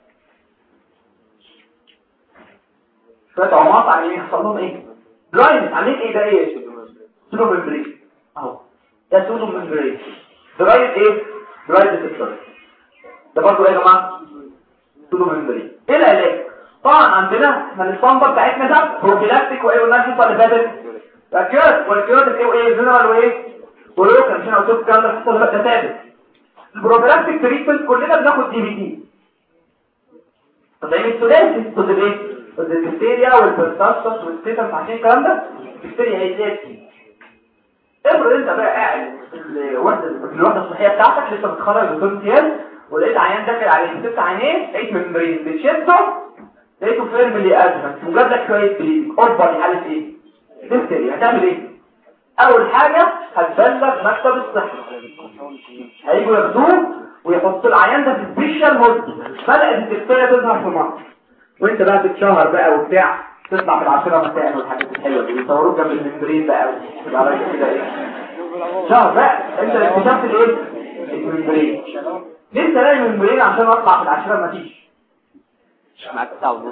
شوية عماق على اليمين حصلهم ايه بلايند عاملين ايه ده ايه سودو ممبرين اهو ده سودو ممبرين درايد ايه درايد ديتكتور ده برضه ايه يا جماعه سودو ممبرين ايه العلاج طبعا عندنا احنا الاسطمبه بتاعتنا ده بروفيلاكتيك وايه قلنا الحصه اللي فاتت الكيوت والكيوت ايه وايه جنرال وايه ولوكا مش انا قلت لكم الكلام ده حصل ده ثابت البروفيلاكتيك تريتمنت كلنا بناخد دي بي تي تطعيم الثلاثي ضد الايه ضد البكتيريا والبرتاسس والستيتس عشان الكلام ده البكتيريا هيزيد افرض انت بقى قاعد في الوحده في الوحده الصحيه بتاعتك لسه بتخرج دكتور امتياز ولقيت عيان داخل عليه ست عينيه لقيت ممبرين بتشده لقيته فيرملي ازمه وجاب لك شويه بليد اوبا دي حاله ايه بكتيريا هتعمل ايه اول حاجة هتبلغ مكتب الصحة هيجوا ياخدوه ويحطوا العيان ده في سبيشال مود بدأت الدكتورة تظهر في مصر وانت بقى تتشهر بقى وبتاع تطلع في العشرة مساء والحاجات الحلوة دي ويصوروك جنب الممبرين بقى وتبقى رايح كده ايه شهر بقى انت اكتشفت الايه الممبرين لسه لاقي الممبرين عشان اطلع في العشرة ما فيش معاك ساعة ونص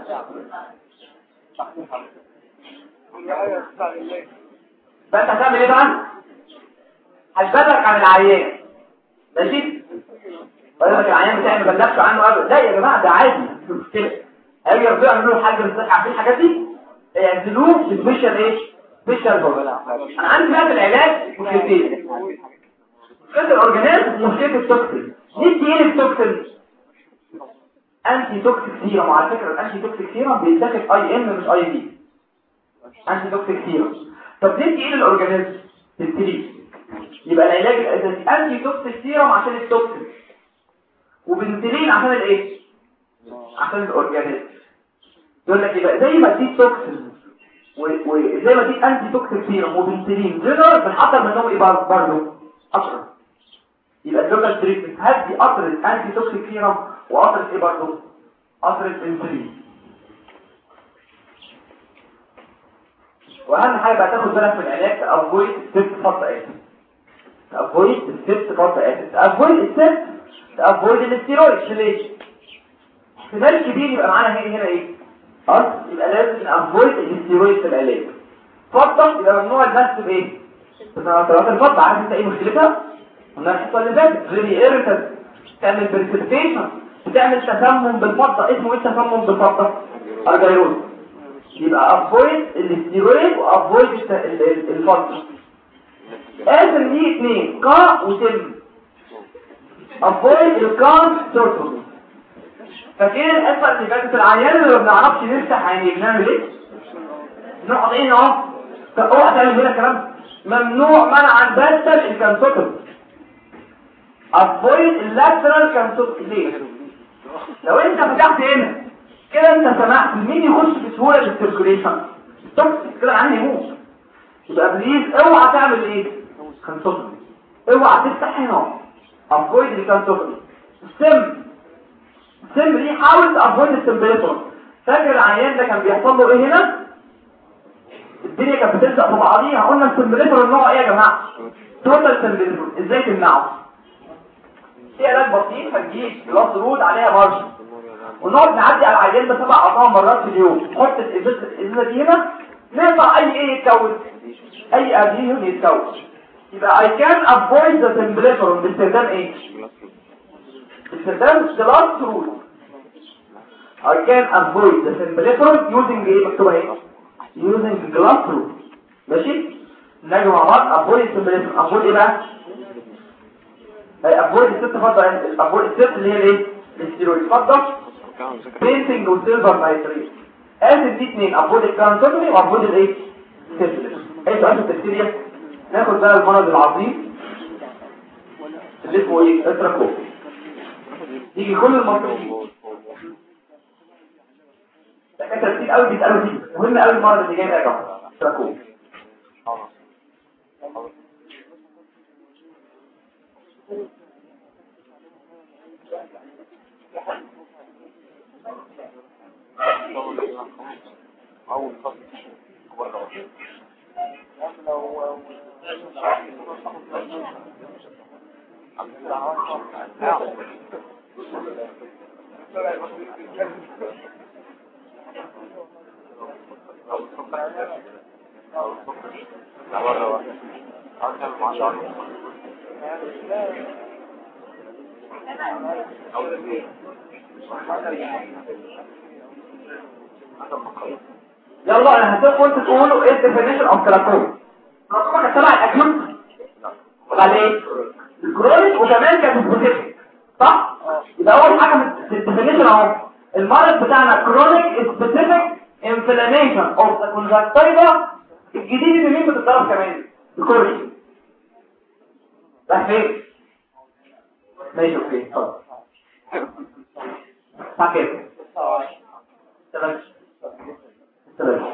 فانت هتعمل ايه بقى هتبلغ عن العيان ماشي ولا العيان بتاعي ما بلغش عنه ابدا لا يا جماعه ده عادي مش مشكله هيجي يرجعوا يعملوا له حاجه من الصحه عارفين الحاجات دي ينزلوه في سبيشال ايه سبيشال بورد انا عندي بقى في العلاج مشكلتين مشكله الاورجانيزم ومشكله التوكسين ندي ايه للتوكسين انتي توكسيك سيرم على فكره الانتي توكسيك سيرم بيتاخد اي ام مش اي بي انتي توكسيك سيرم طب ندي ايه للاورجانيزم تبتدي يبقى العلاج الاساسي انتي توكسيك سيرم عشان التوكسين وبنتلين عشان الايه عشان الاورجانيزم يقول لك يبقى زي ما دي توكسين وزي ما دي انتي توكسيك سيرم وبنتلين جنرال بنحضر منهم ايه برضه قطر يبقى اللوكال تريتمنت هدي قطر الانتي توكسيك سيرم وقطر ايه برضه قطر البنسلين واهم حاجه بقى تاخد بالك من العلاج تافويد ست فط اسيد تافويد الست فط اسيد تافويد الست تافويد الاستيرويد ليش احتمال كبير يبقى معانا هنا هنا ايه اصل يبقى لازم نافويد الاستيرويد في العلاج فضه يبقى ممنوع الناس بايه تناقضات الفضه عارف انت ايه مشكلتها قلنا الحصه اللي فاتت فيري ايريتنت تعمل بريسبيتيشن بتعمل تسمم بالفضه اسمه ايه التسمم بالفضه ارجيروز يبقى افويد الاستيرويد وافويد الفضه اخر دي اثنين كا وتم افويد الكان سورتو فاكرين الحصه اللي فاتت العيان اللي ما بنعرفش نفتح عينيه بنعمل ايه نقعد ايه اهو اوعى تعمل هنا كلام ممنوع منعا باتا الكانسوتر افويد اللاترال كانسوتر ليه لو انت فتحت هنا كده انت سمحت مين يخش بسهوله للسيركوليشن التوكسيك كده عني يموت يبقى بليز اوعى تعمل ايه كانسوتر اوعى تفتح هنا افويد الكانسوتر السم السم دي حاول تافويد التمبريتور فاكر العيان ده كان بيحصل له ايه هنا الدنيا كانت بتلزق في بعضيها قلنا التمبريتور النوع ايه يا جماعه توتال تمبريتور ازاي تمنعه في علاج بسيط هتجيب جلاس رود عليها مارش ونقعد نعدي على العيان ده سبع اربع مرات في اليوم نحط الازازه دي هنا نقطع اي ايه يتكون اي اديهم يتكون يبقى I can avoid the temperature باستخدام ايه باستخدام جلاس رود I can avoid the temperature using ايه مكتوبه ايه using glass rule ماشي نجي مع بعض افويد السمبليزم افويد ايه بقى افويد الست فضه افويد الست اللي هي الايه الستيرويد فضه بينتنج وسيلفر نايتريت اسيد دي اثنين افويد الكانسوتري وافويد الايه سيفلس ايه سؤال التفسيريه ناخد بقى المرض العظيم اللي اسمه ايه اتراكوب يجي كل المنطقين دكاتره كتير قوي بيسالوا فيه مهم قوي المرض اللي جاي ده يا جماعه تراكوب يلا انا هسيبكم انتوا تقولوا ايه الديفينيشن اوف تراكوم تراكوم كانت تبع الاكيوت ولا ايه الكرونيك وكمان كانت سبيسيفيك صح يبقى اول حاجه في الديفينيشن اهو المرض بتاعنا كرونيك سبيسيفيك انفلاميشن اوف ذا كونجكتيفا الجديد اللي مين بتتضرب كمان الكوري راح فين ماشي اوكي اتفضل صح كده تمام تمام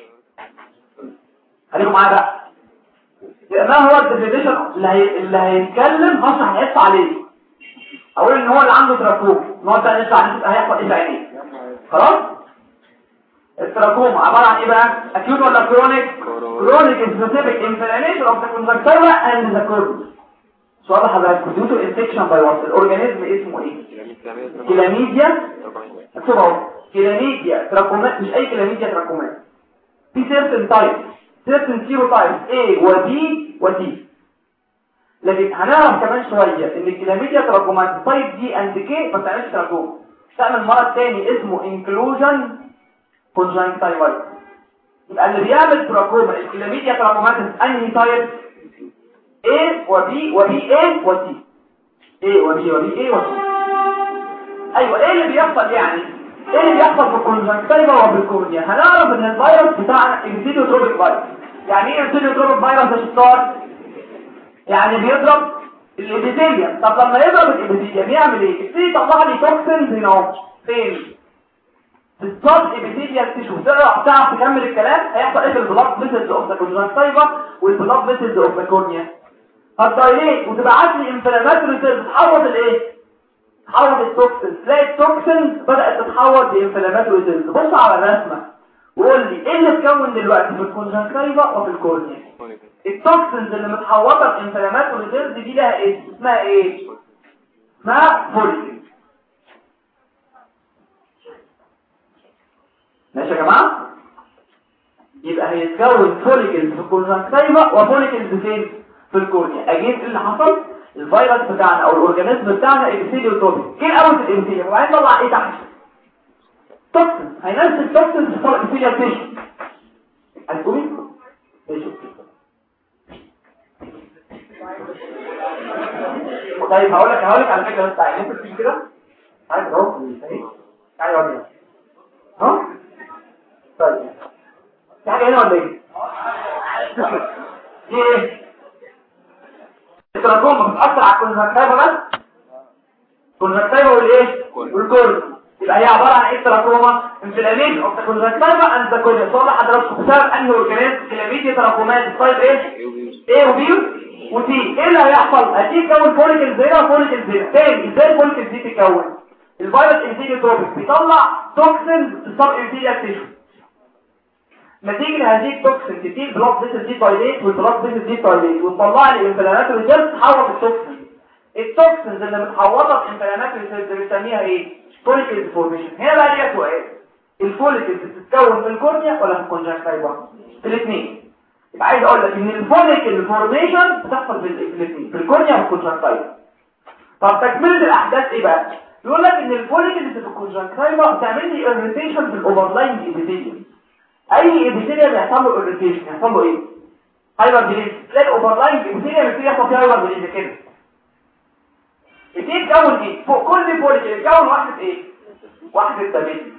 خليكم معايا بقى يبقى ما هو الديفينيشن اللي هي... اللي هيتكلم هشرح هيقص عليه اقول ان هو اللي عنده تراكوم نقعد بقى نشرح هيحصل ايه في عينيه خلاص التراكوم عباره عن ايه بقى اكيوت ولا كرونيك كرونيك سبيسيفيك انفلاميشن اوف ذا كونجكتيفا اند ذا كورنيا سؤال حضرتك ديو تو انفكشن باي وات الاورجانيزم اسمه ايه كلاميديا اكتب اهو كلاميديا تراكومات مش اي كلاميديا تراكومات في سيرتن تايب سيرتن سيرو تايب A و B و T لكن هنعرف كمان شوية ان الكلاميديا تراكومات تايب دي اند كي ما بتعملش تراكوم تعمل مرض تاني اسمه انكلوجن كونجنكتيفايتس يبقى اللي بيعمل تراكوما الكلاميديا تراكوماتس انهي تايب A و B و B A و C A و B و B A و C ايوه ايه اللي بيحصل يعني ايه اللي بيحصل في الكونجكتيفا وبالكورنيا هنعرف ان الفيروس بتاعنا انسيديوتروبيك فيروس يعني ايه انسيديوتروبيك فيروس يا شطار يعني بيضرب الابيثيليوم طب لما يضرب الابيثيليوم يعمل ايه يبتدي يطلع لي توكسينز هنا اهو فين بالصاد ابيثيليال تيشو تقدر تعرف تكمل الكلام هيحصل ايه في البلاد فيسلز اوف ذا كونجكتيفا والبلاد فيسلز اوف ذا كورنيا هتدايليت وتبعت لي انفلاماتوري سيلز تحول الايه تحول التوكسين تلاقي التوكسين بدات تتحول لانفلاماتوري سيلز بص على الرسمه وقول لي ايه اللي اتكون دلوقتي في الكونجكتيفا وفي الكورنيا التوكسينز اللي متحوطه بانفلاماتوري سيلز دي لها ايه اسمها ايه اسمها فوليكل ماشي يا جماعه يبقى هيتكون فوليكلز في الكونجكتيفا وفوليكلز فين في الكورنيا اجيب ايه اللي حصل الفيروس بتاعنا او الاورجانيزم بتاعنا ابيثيليوتروبيك ايه اول الابيثيليوم وبعدين طلع ايه تحت توكسين هينزل توكسين في الصلاه الابيثيليوم تيشو هتقولي تيشو طيب هقول لك هقول لك على فكره بس تعالى انت كده عايز اهو تعالى اقعد ها طيب في حاجه هنا ولا ايه دي ايه التراكم بتاثر على الكونجكتيفا بس الكونجكتيفا والايه والكورد يبقى هي عباره عن ايه تراكوما انفلاميشن اوف ذا كونجكتيفا اند ذا كورد صار حضراتكم بسبب انهي اورجانيزم كلاميديا تراكومات طيب ايه ايه وبي وتي ايه اللي هيحصل هتيجي تكون فوليكل هنا وفوليكل هنا تاني ازاي الفوليكل دي تتكون الفيروس انتيجيوتروبيك بيطلع توكسين في السب انتيجيال تيشو نتيجه لهذه التوكسين تدي البلاد فيسل دي تايليت والبلاد فيسل دي تايليت وتطلع لي انفلاماتوري سيلز تحول التوكسين التوكسينز اللي متحوطه في انفلاماتوري سيلز بنسميها ايه فوليكل فورميشن هنا بقى ليها سؤال الفوليكل بتتكون في الكورنيا ولا في الكونجكتيفا في الاثنين يبقى عايز اقول لك ان الفوليكل فورميشن بتحصل في الاثنين في الكورنيا والكونجكتيفا طب تكمله الاحداث ايه بقى يقول لك ان الفوليكل اللي في الكونجكتيفا بتعمل لي اريتيشن في الاوفرلاين ابيثيليوم اي ابيثيليوم يحصل له اريتيشن يحصل له ايه هايبر بليز تلاقي الاوفرلاين ابيثيليوم يبتدي يحصل فيه هايبر بليز كده يبتدي يتكون ايه فوق كل فوليكل يتكون واحده ايه واحده بابيلي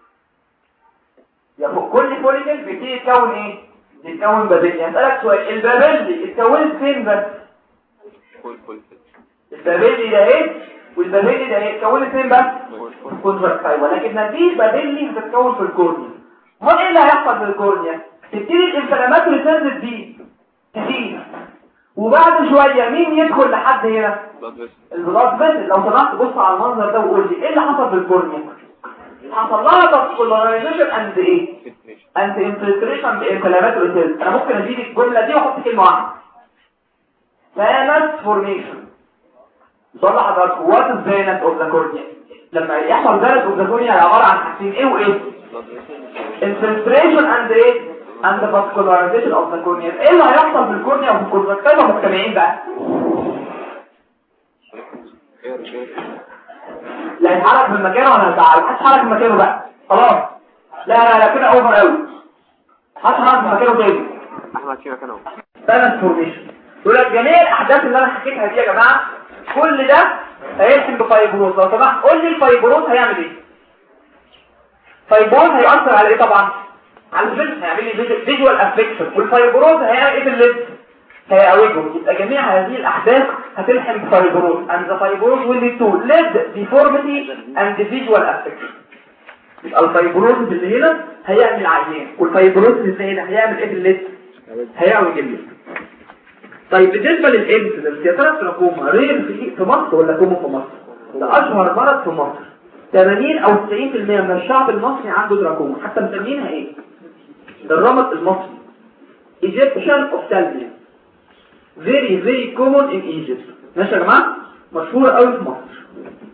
يا فوق كل فوليكل بيبتدي يتكون ايه يتكون بابيلي هسألك سؤال البابيلي اتكونت فين بس البابيلي ده ايه والبابيلي ده ايه اتكونت فين بس كونتراكتايل ولكن مفيش بابيلي بتتكون في الكورنيا امال ايه اللي هيحصل في الكورنيا تبتدي الانفلاماتوري سيلز دي تزيد وبعد شويه مين يدخل لحد هنا البلاد فيسل لو سمحت بص على المنظر ده وقول لي ايه اللي حصل في الكورنيا حصل لها فاسكولارايزيشن اند ايه اند انفلتريشن بانفلاماتوري سيلز انا ممكن ازيد الجمله دي واحط كلمه واحده فانس فورميشن صلح حضرتك وات از فينس اوف ذا كورنيا لما يحصل فينس اوف ذا كورنيا عباره عن حاجتين ايه وايه infiltration and ايه and the vascularization of the cornea ايه اللي هيحصل في الكورنيا وفي الكونجكتيفا مجتمعين بقى لا يتحرك من مكانه ولا هتزعل هتحرك من مكانه بقى خلاص لا لا لا كده اوفر قوي هتحرك من مكانه تاني احمد في مكانه ترانسفورميشن يقول لك جميع الاحداث اللي انا حكيتها دي يا جماعه كل ده هيرسم بفايبروز لو سمحت قول لي الفايبروز هيعمل ايه فايبروز هيأثر على ايه طبعا على الفيجن هيعمل لي فيجوال افكشن والفايبروز هيعمل ايه في الليد هيعوجه يبقى جميع هذه الاحداث هتلحم بفايبروز and the fibrosis will lead to lead deformity and visual affection يبقى الفايبروز اللي هنا هيعمل عيان والفايبروز اللي هنا هيعمل ايه في الليد هيعوج الليد طيب بالنسبه للانسيدنس يا ترى التراكوما رير في في مصر ولا كومو في مصر ده اشهر مرض في مصر 80 او 90% من الشعب المصري عنده تراكوما حتى مسمينها ايه ده الرمد المصري Egyptian ophthalmia very very common in Egypt ماشي يا جماعه مشهوره قوي في مصر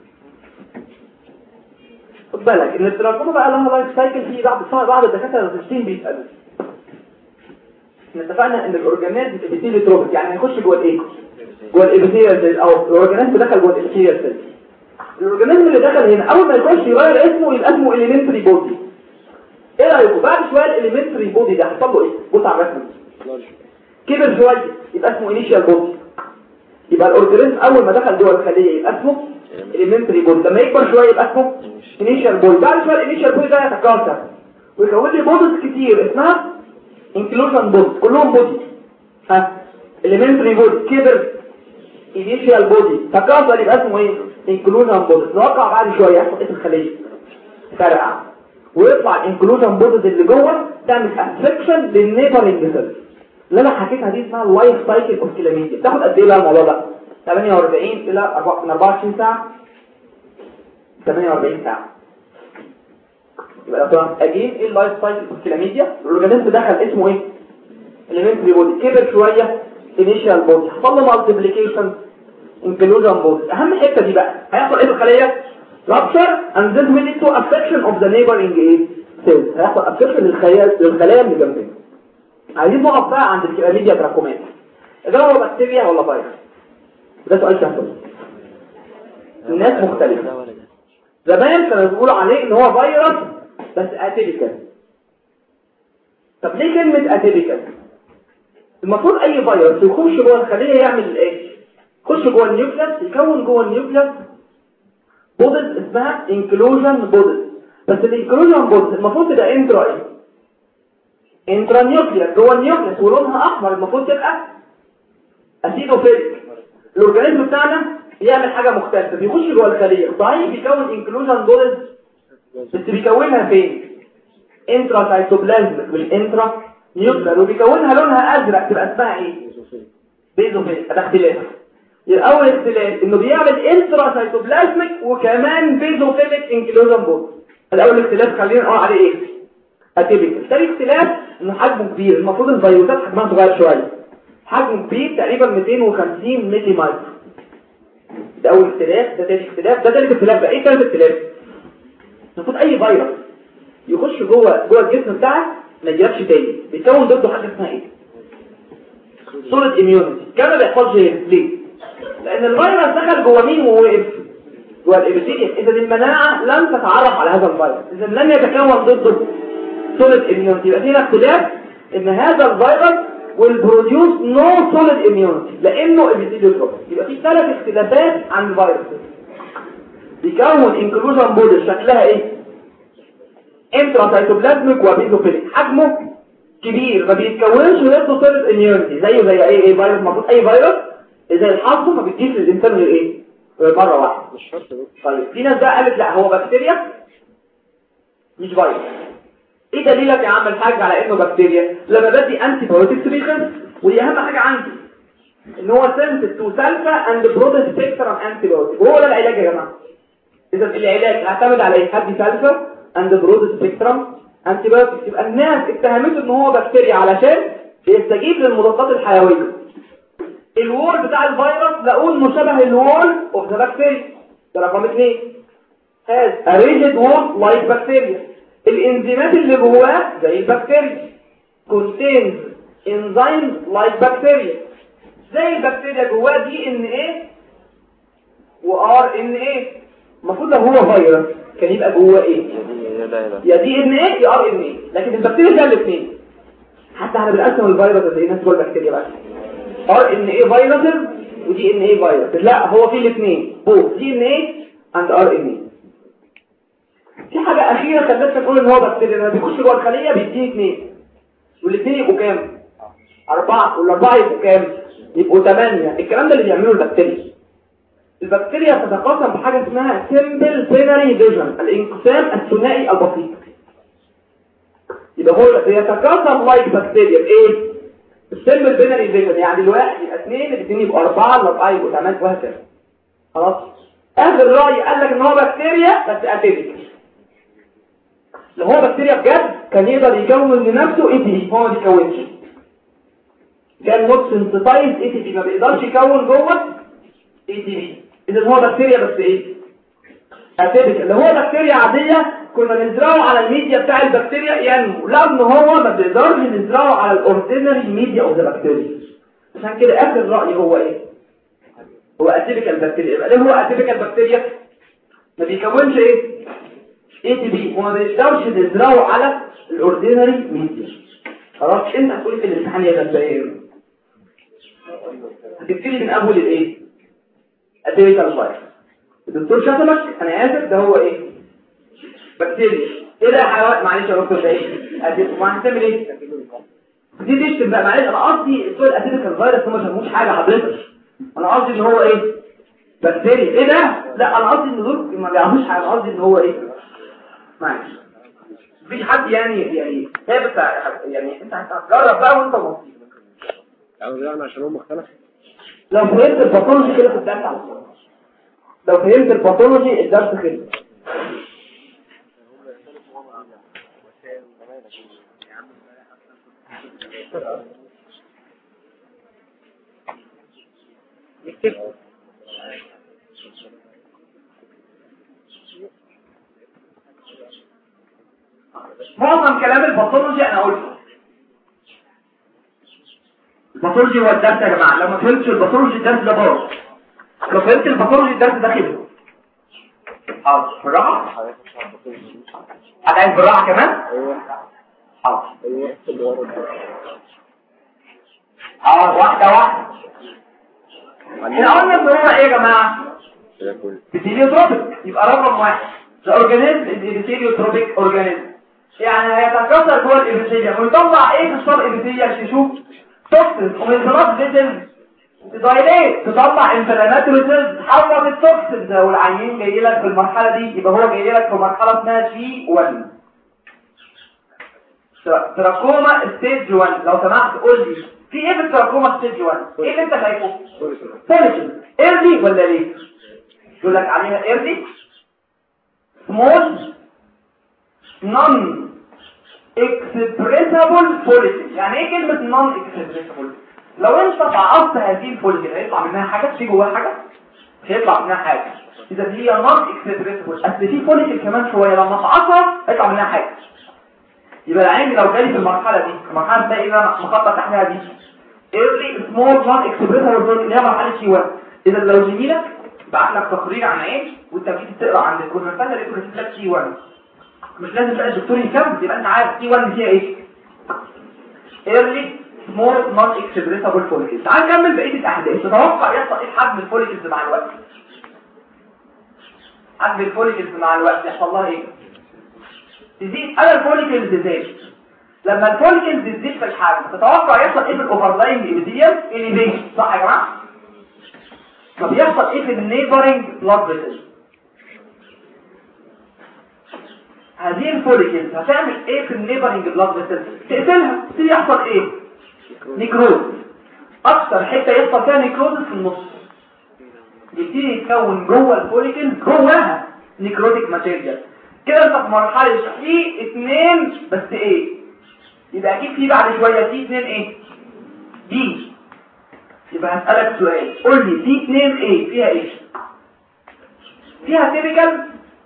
خد بالك ان التراكوما بقى لها لايف سايكل في بعض بعض الدكاتره النفسيين بيسالوا احنا اتفقنا ان الاورجانيزم بيبتدي تروبيك يعني هيخش جوه الايه جوه الابيثيريال سيل او الاورجانيزم دخل جوه الابيثيريال سيل الاورجانيزم اللي دخل هنا اول ما يخش يغير اسمه يبقى اسمه اليمنتري بودي ايه رايكم بعد شويه الاليمنتري بودي ده حصل له ايه بص على الرسمه كبر شويه يبقى اسمه انيشال بودي يبقى الاورجانيزم اول ما دخل جوه الخليه يبقى اسمه اليمنتري بودي لما يكبر شويه يبقى اسمه انيشال بودي بعد شويه الانيشال بودي ده يتكاثر ويكون لي بودز كتير اسمها انكلوجن بودي كلهم بودي ها اليمنتري بودي كبر انيشال بودي تكاثر يبقى اسمه ايه انكلوجن بودي نوقع بعد شويه يحصل ايه في الخليه فرقع ويطلع الانكلوجن بودز اللي جوه تعمل افكشن للنيبرنج سيلز اللي انا حكيتها دي اسمها اللايف سايكل اوف كيلاميديا بتاخد قد ايه بقى الموضوع ده 48 الى 24 ساعه 48 ساعه يبقى لو طبعا اجين ايه اللايف سايكل اوف كيلاميديا الاورجانيزم دخل اسمه ايه اليمنتري بودي كبر شويه انيشال بودي حصل له مالتيبليكيشن انكلوجن بودي اهم حته دي بقى هيحصل ايه في الخليه rupture and this will lead to affection of the neighboring ايه cells هيحصل affection للخلايا للخلايا اللي جنبنا عايزين نقف بقى عند الكلاميديا تراكمات ده هو بكتيريا ولا فيروس ده سؤال شهر الناس مختلفة زمان كانوا بيقولوا عليه ان هو فيروس بس اتيبيكال طب ليه كلمة اتيبيكال المفروض اي فيروس يخش جوه الخلية يعمل ايه يخش جوه النيوكليس يكون جوه النيوكليس بودز اسمها انكلوجن بودز بس الانكلوجن بودز المفروض تبقى انترا ايه انترا نيوكليس جوه النيوكليس ولونها احمر المفروض تبقى اسيدوفيليك الاورجانيزم بتاعنا بيعمل حاجه مختلفه بيخش جوه الخليه صحيح بيكون انكلوجن بودز بس بيكونها فين انترا سايتوبلازم مش انترا نيوكلير وبيكونها لونها ازرق تبقى اسمها ايه بيزوفيليك ده اختلاف الاول اختلاف انه بيعمل انترا سايتوبلازميك وكمان بيزوفيليك انكلوجن بودز الاول اختلاف خلينا نقول عليه ايه اتيبيكال تاني اختلاف انه حجمه كبير المفروض الفيروسات حجمها صغير شويه حجمه كبير تقريبا 250 ملي مايكرو ده اول اختلاف ده تاني اختلاف ده تالت اختلاف بقى ايه تالت اختلاف المفروض اي فيروس يخش جوه جوه الجسم بتاعك ما يجيلكش تاني بيكون ضده حاجه اسمها ايه صوره اميونيتي كان ما بيحصلش ليه لان الفيروس دخل جوه مين ووقف جوه الابيثيليوم اذا المناعه لم تتعرف على هذا الفيروس اذا لم يتكون ضده solid immunity يبقى فينا اختلاف ان هذا الفيروس will produce no solid immunity لانه epithelial يبقى في ثلاث اختلافات عن الفيروس بيكون انكلوجن بودي شكلها ايه انتراسيتوبلازميك وبيزوفيليك حجمه كبير ما بيتكونش ضده solid immunity زيه زي اي اي فيروس المفروض اي فيروس زي الحظ ما بيديش للانسان غير ايه غير مره واحده مش شرط ده طيب في ناس بقى قالت لا هو بكتيريا مش فيروس ايه دليلك يا عم الحاج على انه بكتيريا لما بدي انتي بايوتكس بيخف ودي اهم حاجه عندي ان هو سنسيت تو سالفا اند برود سبيكترم انتي بايوتيك وهو ده العلاج يا جماعه اذا العلاج اعتمد على ايه حد سالفا اند برود سبيكترم انتي بايوتيك يبقى الناس اتهمته ان هو بكتيريا علشان بيستجيب للمضادات الحيويه الوول بتاع الفيروس لقوه انه شبه الوول اوف ذا بكتيريا ده رقم اثنين has a rigid wall like bacteria الانزيمات اللي جواه زي البكتيريا contains enzymes like bacteria زي البكتيريا جواه دي ان ايه وار ان ايه المفروض لو هو فيروس كان يبقى جواه ايه يا لا لا يا دي ان ايه يا ار ان ايه لكن البكتيريا فيها الاثنين حتى احنا بنقسم الفيروس زي ناس جوه البكتيريا بقى ار ان ايه فيروس ودي ان ايه فيروس لا هو في الاثنين بوث دي ان ايه اند ار ان ايه في حاجة أخيرة كان لسه تقول إن هو بكتيريا لما بيخش جوه الخلية بيديه اثنين والاثنين يبقوا كام؟ أربعة والأربعة يبقوا كام؟ يبقوا ثمانية الكلام ده اللي بيعمله البكتيريا البكتيريا تتقاسم بحاجة اسمها سيمبل بيناري فيجن الانقسام الثنائي البسيط يبقى هو بيتكاثر لايك بكتيريا بإيه؟ السيمبل بيناري فيجن يعني الواحد يبقى اثنين الاثنين يبقوا أربعة الأربعة يبقوا ثمانية وهكذا خلاص؟ آخر رأي قال لك إن هو بكتيريا بس أتيبيك لو هو بكتيريا بجد كان يقدر يكون لنفسه اي تي بي هو ما بيكونش كان نوت سنسيتايز اي تي بي ما بيقدرش يكون جوه اي تي بي اذا هو بكتيريا بس ايه اتيبيك لو هو بكتيريا عاديه كنا نزرعه على الميديا بتاع البكتيريا ينمو لان هو ما بيقدرش نزرعه على الاوردينري ميديا اوف ذا بكتيريا عشان كده اخر راي هو ايه هو اتيبيكال بكتيريا يبقى ليه هو اتيبيكال بكتيريا ما بيكونش ايه اي تي بي وما بيقدرش نزرعه على الاوردينري ميديا خلاص انت هتقول في الامتحان يا غزاير هتبتدي من اول الايه اتيريكال فايروس الدكتور شتمك انا اسف ده هو ايه بكتيريا ايه ده يا حيوان معلش يا دكتور ده ايه ما هتعمل ايه دي تشتم بقى معلش انا قصدي السؤال الاتيريكال فيروس هم ما شافوش حاجه حضرتك انا قصدي ان هو ايه بكتيريا ايه ده لا انا قصدي ان دول ما بيعملوش حاجه انا قصدي ان هو ايه معلش مفيش حد يعني يعني هي بس يعني انت هتجرب بقى وانت مبسوط يعني عشان هم اختلفوا لو فهمت الباثولوجي كده كنت على الصوره لو فهمت الباثولوجي الدرس خلص معظم كلام الباثولوجي انا قلته الباثولوجي هو الدرس يا جماعه لو ما فهمتش الباثولوجي الدرس ده باظ لو فهمت الباثولوجي الدرس ده كده حاضر بالراحه هتعيد بالراحه كمان حاضر اه واحده واحده احنا قلنا ان هو ايه يا جماعه بتيليوتروبيك يبقى رقم واحد الاورجانيزم البيتيليوتروبيك اورجانيزم يعني هيتكسر جوه الابيثيليوم ويطلع ايه في الصار الابيثيليوم تشوف توكسين ومنظرات فيتل تدايليت تطلع انفلاماتوري سيلز تحول التوكسين ده والعيين جاي لك في المرحله دي يبقى هو جاي لك في مرحله اسمها جي 1 تراكوما ستيج 1 لو سمحت قول لي في ايه في التراكوما ستيج 1 ايه اللي انت شايفه فوليكل ايرلي ولا ليه يقول لك عليها ايرلي سمول نون اكسبريسابل فوليكل يعني ايه كلمه نون اكسبريسابل لو انت تعصت هذه الفوليكل هيطلع منها حاجه في جواها حاجه مش هيطلع منها حاجه اذا هي نون اكسبريسابل اصل في فوليكل كمان شويه لما تعصها هيطلع منها حاجه يبقى العين لو جالي في المرحله دي المرحله دي اللي انا مخطط تحتها دي ايرلي سمول نون اكسبريسابل فوليكل اللي هي مرحله سي 1 اذا لو زميلك بعت لك تقرير عن عين وانت بتيجي تقرا عند الكونفرتر يقول لك سي 1 مش لازم بقى الدكتور يكمل يبقى انت عارف سي 1 فيها ايه ايرلي سمول نون اكسبريسابل فوليكلز تعال نكمل بقيه الاحداث تتوقع يحصل ايه في حجم الفوليكلز مع الوقت حجم الفوليكلز مع الوقت يحصل لها ايه تزيد انا الفوليكلز زادت لما الفوليكلز تزيد في الحجم تتوقع يحصل ايه في الاوفرلاين ايبيثيال اليفيشن صح يا جماعه طب يحصل ايه في النيبرنج بلاد فيسل هذه الفوليكلز هتعمل ايه في النيبرنج بلاد فيسل تقتلها تبتدي يحصل ايه نيكروز اكتر حته يحصل فيها نيكروز في النص يبتدي يتكون جوه الفوليكل جواها نيكروتيك ماتيريال كده انت في مرحله في اثنين بس ايه يبقى اكيد في بعد شويه في اثنين ايه دي يبقى هسألك سؤال قول لي في اثنين ايه فيها ايه فيها تيبيكال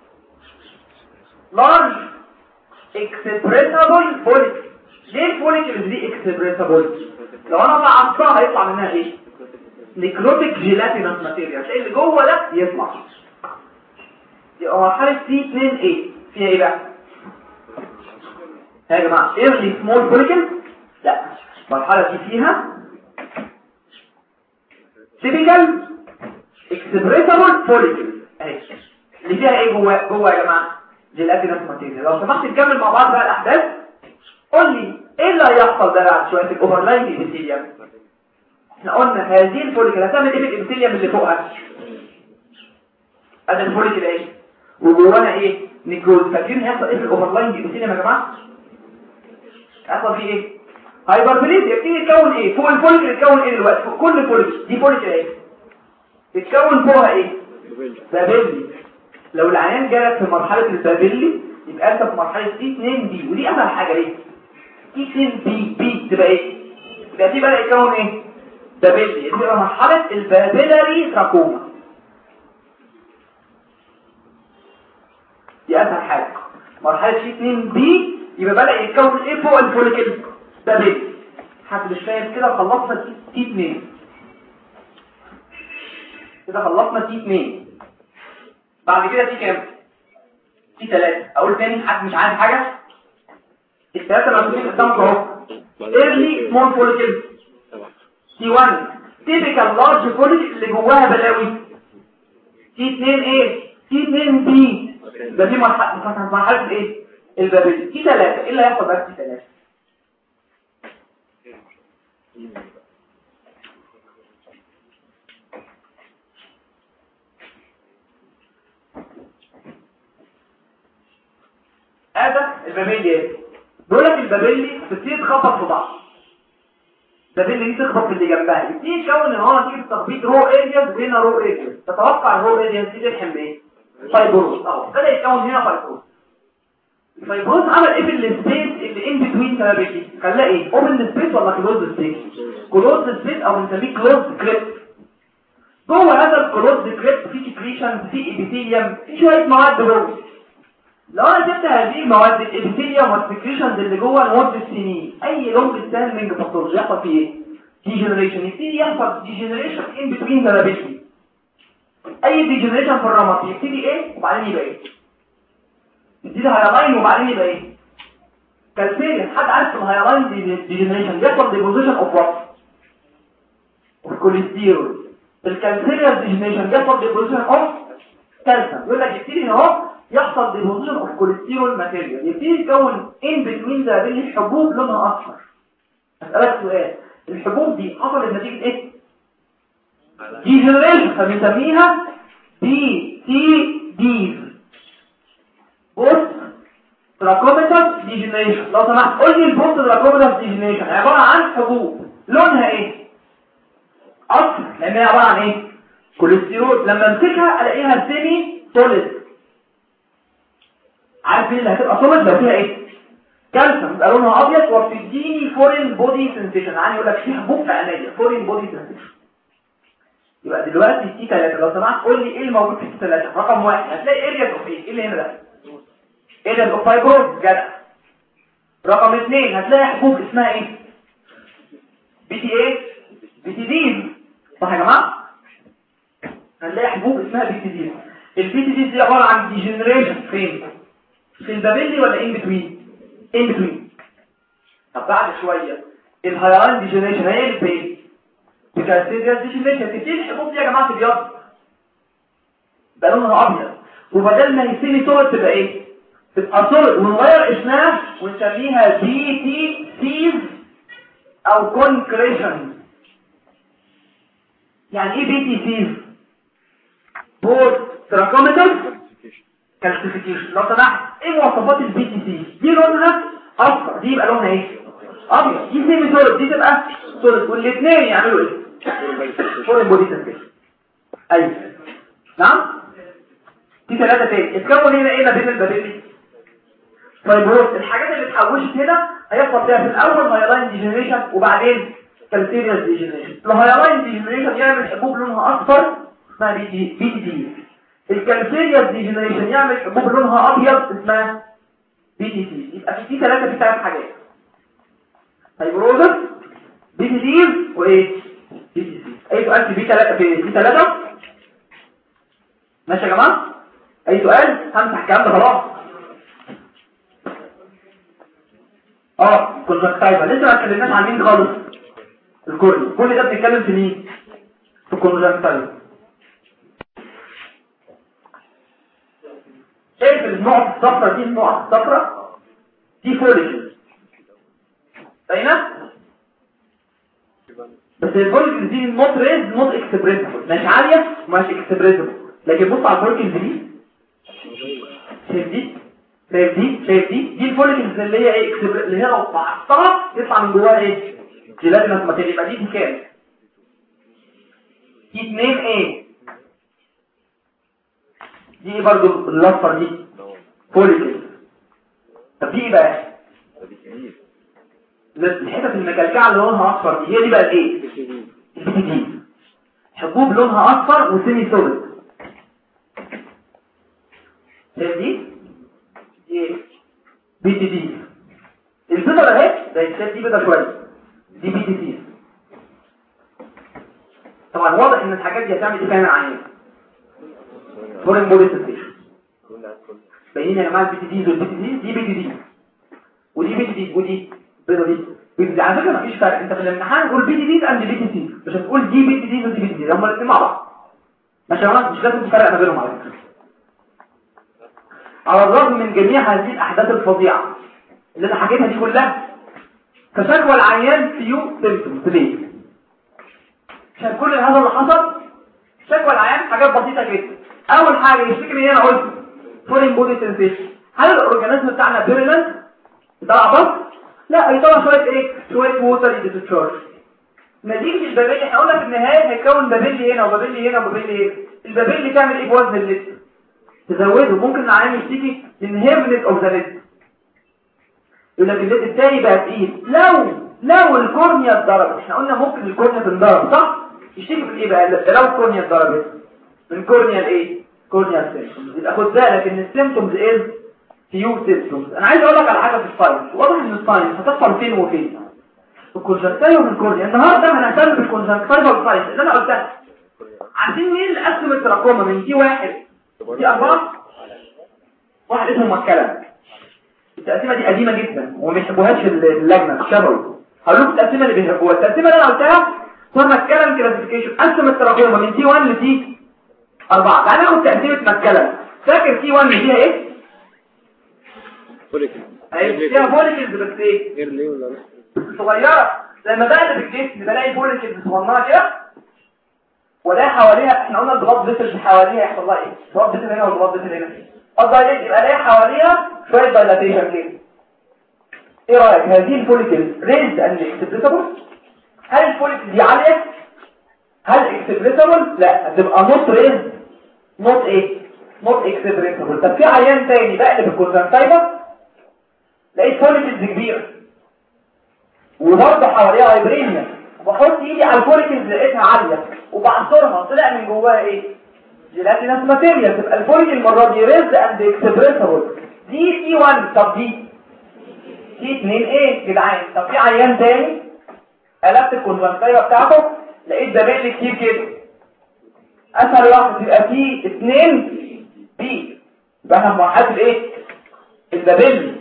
لارج اكسبريسابل فوليكل ليه الفوليكل دي اكسبريسابل لو انا ضعفتها هيطلع منها ايه نيكروتيك جيلاتينس ماتيريال اللي جوه ده يطلع يبقى مرحله سي 2 ايه فيها ايه بقى يا جماعه ايرلي سمول فوليكل لا المرحله دي فيها تيبيكال اكسبريسابل فوليكل اهي اللي فيها ايه جوه جوه يا جماعه جيلاتينس ماتيريال لو سمحت نكمل مع بعض بقى الاحداث قول لي ايه اللي هيحصل ده بعد شويه في الاوفرلاين ايبيثيليوم احنا قلنا هذه الفوليكل هتعمل ايه بالايبيثيليوم اللي فوقها ادي الفوليكل ايه وجواها ايه نيكروز فاكرين هيحصل ايه في الاوفرلاين ايبيثيليوم يا جماعه هيحصل فيه ايه هايبربليزيا يبتدي يتكون ايه فوق الفوليكل يتكون ايه دلوقتي فوق كل فوليكل دي فوليكل ايه يتكون فوقها ايه بابيلي لو العيان جالك في مرحله البابيلي يبقى انت في مرحله دي 2 دي ودي اسهل حاجه ليه دي 2 بي بي تبقى ايه يبقى دي بدا يتكون ايه بابيلي تبقى مرحله البابيلاري تراكوما دي اسهل حاجه مرحله سي 2 بي يبقى بدا يتكون ايه فوق الفوليكل بابيلي حد مش فاهم كده خلصنا تي 2 كده خلصنا تي 2 بعد كده تي كام تي 3 اقول تاني حد مش عارف حاجه الثلاثه العنصرين قدامك اهو ايرلي سمول فوليكل سي 1 تيبيكال لارج فوليكل اللي جواها بلاوي سي 2 ايه سي 2 بي ده دي مرحله مرحله ايه البابل سي 3 ايه اللي هيحصل بقى سي 3 هذا البابيلي بيقول لك البابيلي بتبتدي تخبط في بعض البابيلي دي تخبط في اللي جنبها يبتدي يكون ان هو نتيجه تخبيط رو ارياز وهنا رو ارياز تتوقع الرو ارياز دي تلحم بايه فايبروز اهو بدا يتكون هنا فايبروز الفايبروز عمل ايه في السبيس اللي ان بتوين ثيرابيكي خلاه ايه اوبن سبيس ولا كلوز سبيس كلوز سبيس او بنسميه كلوز كريب جوه هذا الكلوز كريب في سكريشن في ابيثيليوم في شويه مواد جوه لو انا جبت هذه المواد الابيثيليوم والسكريشنز اللي جوه لمده سنين اي لونج ستاندنج باثولوجي يحصل فيه ايه ديجنريشن يبتدي يحصل ديجنريشن ان بتوين ثيرابيكي اي ديجنريشن في الرمط يبتدي ايه وبعدين يبقى ايه يبتدي هايلاين وبعدين يبقى ايه كالسيريس حد عارف الهايلاين ديجنريشن بيحصل ديبوزيشن اوف وات اوف كوليسترول الكالسيريس ديجنريشن بيحصل ديبوزيشن اوف كالسيوم يقول لك يبتدي هنا يحصل ديبوزيشن اوف كوليسترول ماتيريال يبتدي يتكون ان بتوين ذا بين الحبوب لونها اصفر اسالك سؤال الحبوب دي حصلت نتيجه ايه ديجنريشن فبنسميها دي سي ديز بوست تراكوميتال ديجنريشن لو سمحت قول لي البوست تراكوميتال ديجنريشن عباره عن حبوب لونها ايه اصفر لان هي عباره عن ايه كوليسترول لما امسكها الاقيها سيمي سوليد عارف ايه اللي هتبقى سوليد لو فيها ايه كالسيوم يبقى لونها ابيض وبتديني فورين بودي سنسيشن يعني يقول لك في حبوب في عينيا فورين بودي سنسيشن يبقى دلوقتي سي 3 لو سمحت قول لي ايه الموجود في سي 3 رقم واحد هتلاقي اريا اوف ايه اللي هنا ده اريا اوف فايبروز جدع رقم اثنين هتلاقي حبوب اسمها ايه بي تي ايه بي تي دي صح يا جماعه هنلاقي حبوب اسمها بي تي دي البي تي دي دي عباره عن ديجنريشن فين في البابيلي ولا ان بتوين ان بتوين طب بعد شويه الهيران ديجنريشن هي فين بكالسيريال ديجنريشن تبتدي الحبوب دي يا جماعه تبيض بقى لونها ابيض وبدل ما يسيبي صوره تبقى ايه تبقى صوره ونغير اسمها ونسميها بي تي سيز او كونكريشن يعني ايه بي تي سيز بوت تراكوميتر كالسيفيكيشن لو سمحت ايه مواصفات البي تي سي دي لونها اصفر دي يبقى لونها ايه ابيض دي سيمي سوليد دي تبقى سوليد والاثنين يعملوا ايه فورين بودي سنسيشن ايوه نعم دي ثلاثه تاني اتكون هنا ايه ما بين البابيلي فايبروز الحاجات اللي اتحوشت هنا هيحصل فيها في الاول هايلاين ديجنريشن وبعدين كالسيريال ديجنريشن الهايلاين ديجنريشن يعمل حبوب لونها اصفر اسمها بي تي بي تي دي الكالسيريال ديجنريشن يعمل حبوب لونها ابيض اسمها بي تي سي يبقى في دي ثلاثه في ثلاث حاجات فايبروزس بي تي دي وايه بي تي سي اي سؤال في بي ثلاثه في بي ثلاثه ماشي يا جماعه اي سؤال همسح الكلام ده خلاص اه كونجكتايفا لسه ما اتكلمناش عن مين خالص الكورني كل ده بنتكلم في مين في الكونجكتايفا شايف النقط الصفرا دي النقط الصفرا دي فوليكل باينه بس الفوليكل دي نوت ريز نوت اكسبريسبل مش عاليه ومش اكسبريسبل لكن بص على الفوليكل دي شايف دي شايف دي شايف دي دي الفوليكلز اللي هي ايه اكسبر... اللي هي لو قطعتها يطلع من جواها ايه جيلاتينس ماتيريال يبقى دي دي كام دي 2 ايه دي ايه برضو الاصفر دي فوليكل طب دي ايه بقى الحتت المكلكعه اللي لونها اصفر دي هي دي بقى الايه البي دي حبوب لونها اصفر وسيمي سوليد شايف دي ايه بي تي دي البيضه اهي زي الشايف دي بيضه شويه دي بي تي دي طبعا واضح ان الحاجات دي هتعمل ايه فعلا عيان فورين بودي سنسيشن باينين يا جماعه البي تي دي والبي تي دي دي بي تي دي ودي بي تي دي ودي بيضه دي بي تي دي على فكره مفيش فرق انت في الامتحان قول بي تي دي اند بي تي دي مش هتقول دي بي تي دي ودي بي تي دي هما الاثنين مع بعض ماشي يا جماعه مش لازم تفرق ما بينهم على فكره على الرغم من جميع هذه الاحداث الفظيعه اللي انا حكيتها دي كلها فشكوى العيان فيو سيمتومز ليه عشان كل هذا اللي حصل شكوى العيان حاجات بسيطه جدا اول حاجه يشتكي من ايه انا قلت فورين بودي سنسيشن هل الاورجانيزم بتاعنا فيرولنت بتاع بس لا هيطلع شويه ايه شويه ووتر ديتشارج نتيجه البابيلي احنا قلنا في النهايه هيكون بابيلي هنا وبابيلي هنا وبابيلي هنا البابيلي تعمل ايه بوزن الليد تزوده ممكن العيان يشتكي من هيفنس اوف ذا ليد يقول لك الليد التاني بقى تقيل لو لو الكورنيا اتضربت احنا قلنا ممكن الكورنيا تنضرب صح يشتكي من ايه بقى لو الكورنيا اتضربت من كورنيا الايه كورنيا سيمتومز يبقى خد بالك ان السيمتومز ايه فيو سيمتومز انا عايز اقول لك على حاجه في الساينس واضح ان الساينس هتحصل فين وفين في الكونجكتيف وفي الكورنيا النهارده هنهتم بالكونجكتيف والساينس اللي انا قلتها عارفين مين اللي قسم التراكوما من دي واحد دي اربعه واحد اسمه مكلم التقسيمه دي قديمه جدا وما بيحبوهاش اللجنه الشبوي هقول لكم التقسيمه اللي بيحبوها التقسيمه اللي انا قلتها ثم مكلم كلاسيفيكيشن قسم التراكوما من تي 1 لتي 4 تعالى ناخد تقسيمه مكلم فاكر تي 1 فيها ايه فوليكل ايوه فيها فوليكلز بس ايه غير ليه ولا لا صغيره لما بقلب الجسم بلاقي فوليكلز صغننه كده ولا حواليها احنا قلنا الضغط بيتر حواليها يحصل لها ايه الضغط بيتر هنا والضغط بيتر هنا الضغط يبقى الاقي حواليها شويه دايلاتيشن كده ايه رايك هذه الفوليكلز ريزد اند اكسبريسبل هل الفوليكل دي عاليه هل اكسبريسبل لا هتبقى نوت ريزد نوت ايه نوت اكسبريسبل طب في عيان تاني بقلب الكونجكتيفا لقيت فوليكلز كبيره وبرضه حواليها هايبرينيا وبحط ايدي على الفوليكلز لقيتها عاليه وبعصرها طلع من جواها ايه جيلاتينس ماتيريال تبقى الفوليكل المره دي ريزد اند اكسبريسبل دي سي 1 طب دي سي 2 ايه جدعان طب في عيان تاني قلبت الكونجكتيفا بتاعته لقيت دبل كتير كده اسهل واحد يبقى فيه 2 بي يبقى احنا مرحله الايه الدبل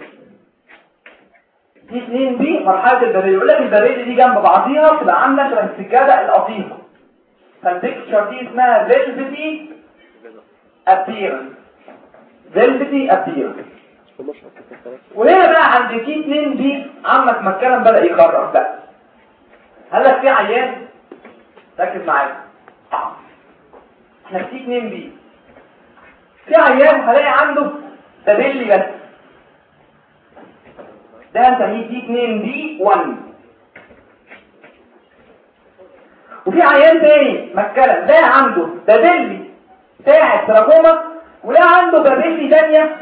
دي 2 بي مرحله البابيل يقول لك البابيل دي جنب بعضيها بتبقى عامله شبه السجاده القطيفه فالبيكتشر دي اسمها فيلفتي ابيرنس فيلفتي ابيرنس وهنا بقى عند تي 2 بي عمك مكان بدا يخرج بقى هل لك في عيان ركز معايا احنا في تي 2 بي في عيان هلاقي عنده بابيلي بس ده هنسميه تي 2 بي 1 وفي عيان تاني مكلم ده عنده بابيلي بتاعت تراكوما وده عنده بابيلي تانية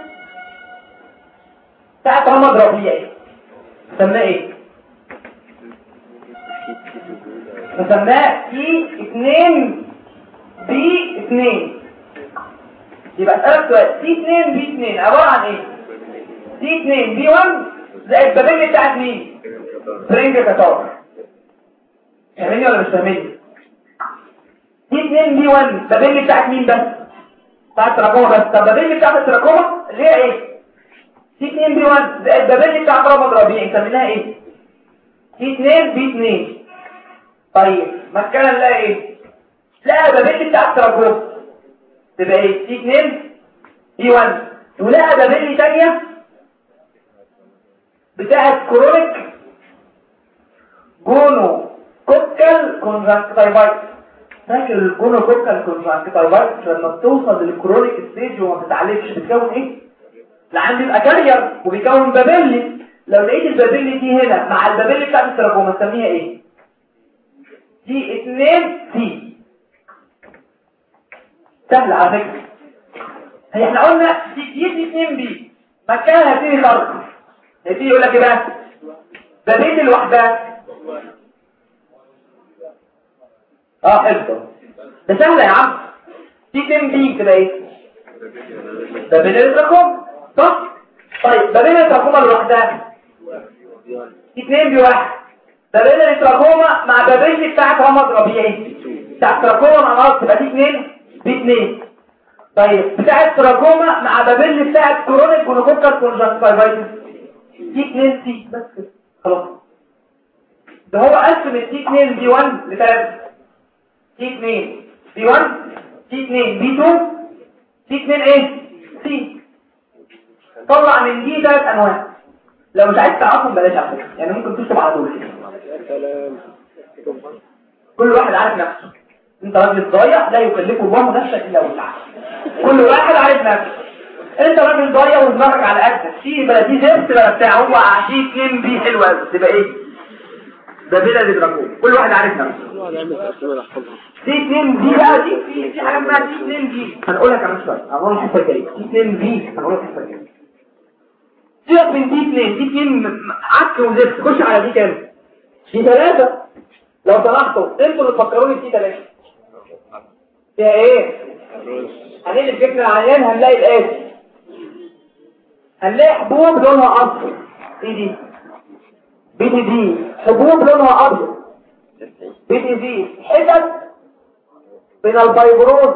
بتاعت رمض ربيعي سماه ايه؟ نسماه تي 2 بي 2 يبقى اسألك سؤال تي 2 بي 2 عبارة عن ايه؟ تي 2 بي 1 زائد البابيلي بتاعت مين؟ فرنج كاتار فاهميني ولا مش فاهميني؟ دي 2 بي 1 بابيلي بتاعت مين بس؟ بتاعت تراكوما بس طب بابيلي بتاعت التراكوما اللي هي ايه؟ دي 2 بي 1 زائد بابيلي بتاعت رمض ربيعي نسميناها ايه؟ دي 2 بي 2 طيب مكانها نلاقي ايه؟ تلاقي بابيلي بتاعت تراكوما تبقى ايه؟ دي 2 بي 1 ولقى بابيلي تانية بتاعت كرونيك جونو كوكال كونجكتيفايتس فاكر الجونو كوكال كونجكتيفايتس لما بتوصل للكرونيك ستيج وما بتتعالجش بتكون ايه العين بيبقى كارير وبيكون بابيلي لو لقيت البابيلي دي هنا مع البابيلي بتاعت التراكوما نسميها ايه دي 2 سي سهل على فكره هي احنا قلنا دي دي 2 بي مكانها هتيجي خرج هتيجي يقول لك ايه بقى بابيلي لوحدها اه حفظه ده سهله يا عم دي 2 بي كده ايه بابيلي التراكوما صح طيب بابيلي التراكوما لوحدها دي 2 بي واحد بابيلي التراكوما مع بابيلي بتاعت رمض ربيعي بتاعت تراكوما مع بعض تبقى دي 2 بي 2 طيب بتاعت تراكوما مع بابيلي بتاعت كرونيك جونوكوكال كونجكتيفايتس تي 2 سي بس كده خلاص ده هو قسم التي 2 بي 1 لثلاثه تي 2 بي 1 تي 2 بي 2 تي 2 ايه سي طلع من دي ثلاث انواع لو مش عايز تعرفهم بلاش على فكره يعني ممكن تكتب على طول سلام كل واحد عارف نفسه انت راجل ضايع لا يكلفه الله نفسا الا وسعها كل واحد عارف نفسه انت راجل ضايع ودماغك على قدك في بلا دي زفت بلا بتاع هو عشيك اتنين بي حلوه قوي تبقى ايه ده بلا دراكون كل واحد عارف نفسه نقعد نعمل تقسيمه نحفظها في اتنين بي بقى دي في في حاجه اسمها في اتنين بي هنقولها كمان شويه هنقول الحته الجايه في اتنين بي هنقولها الحته الجايه سيبك من دي اتنين دي اتنين عك وزفت خش على دي كام دي ثلاثه لو سمحتوا انتوا اللي تفكروني في ثلاثه فيها ايه هنقلب جبنا العيان هنلاقي الاتي هنلاقي حبوب لونها اصفر ايه دي بي دي دي حبوب لونها ابيض بي دي دي حتت من الفيبروز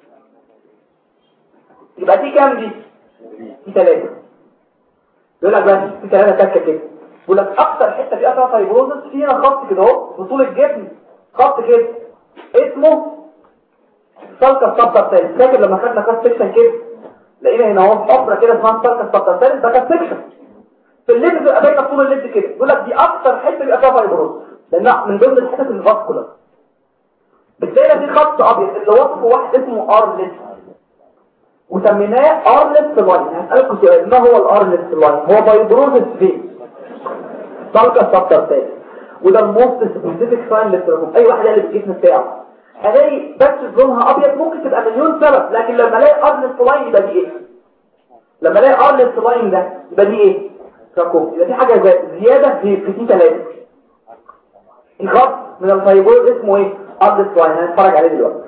يبقى دي كام دي دي ثلاثة يقول لك بس في ثلاثة تكة كده يقول لك اكتر حتة فيها فيها فيبروزس فيها خط كده اهو في طول الجبن خط كده اسمه سلكة السبتر تاني فاكر لما خدنا كاس سكشن كده لقينا هنا اهو حفرة كده اسمها سلكة السبتر تاني ده كاس سكشن في الليد بيبقى باينه طول الليد كده يقول لك دي اكتر حته بيبقى فيها فايبروز لانها من ضمن الحتت الفاسكولار بتلاقي في خط ابيض اللي وصفه واحد اسمه ارلس وسميناه ارلس لاين هسألكم سؤال ما هو الارلس لاين هو فايبروز فين سلكة السبتر تاني وده الموست سبيسيفيك ساين للتراكم اي واحد يقلب الجسم بتاعه هلاقي بس لونها ابيض ممكن تبقى مليون سبب لكن لما الاقي ارلس لاين يبقى دي ايه لما الاقي ارلس لاين ده يبقى دي ايه تراكم يبقى في حاجه زي زياده في في تي 3 الخط من الفايبروز اسمه ايه ارلس لاين هنتفرج عليه دلوقتي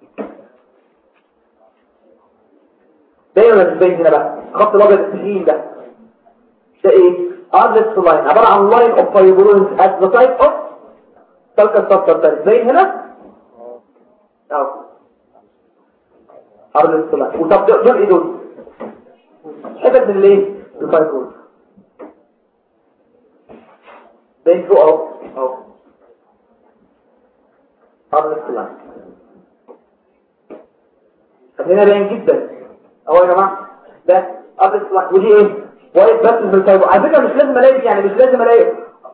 باين ولا مش باين هنا بقى الخط الابيض التخين ده ده ايه ارلس لاين عباره عن لاين اوف فايبروز ات ذا تايب اوف تلك السبتر تاني باين هنا اهو ارلس لاين وطب دول ايه دول حتت من الايه الفايبروز باين فوق اهو اهو ارلس لاين هنا باين جدا اهو يا جماعه ده ارلس لاين ودي ايه وايت بس في الفايبر على فكره مش لازم الاقي يعني مش لازم الاقي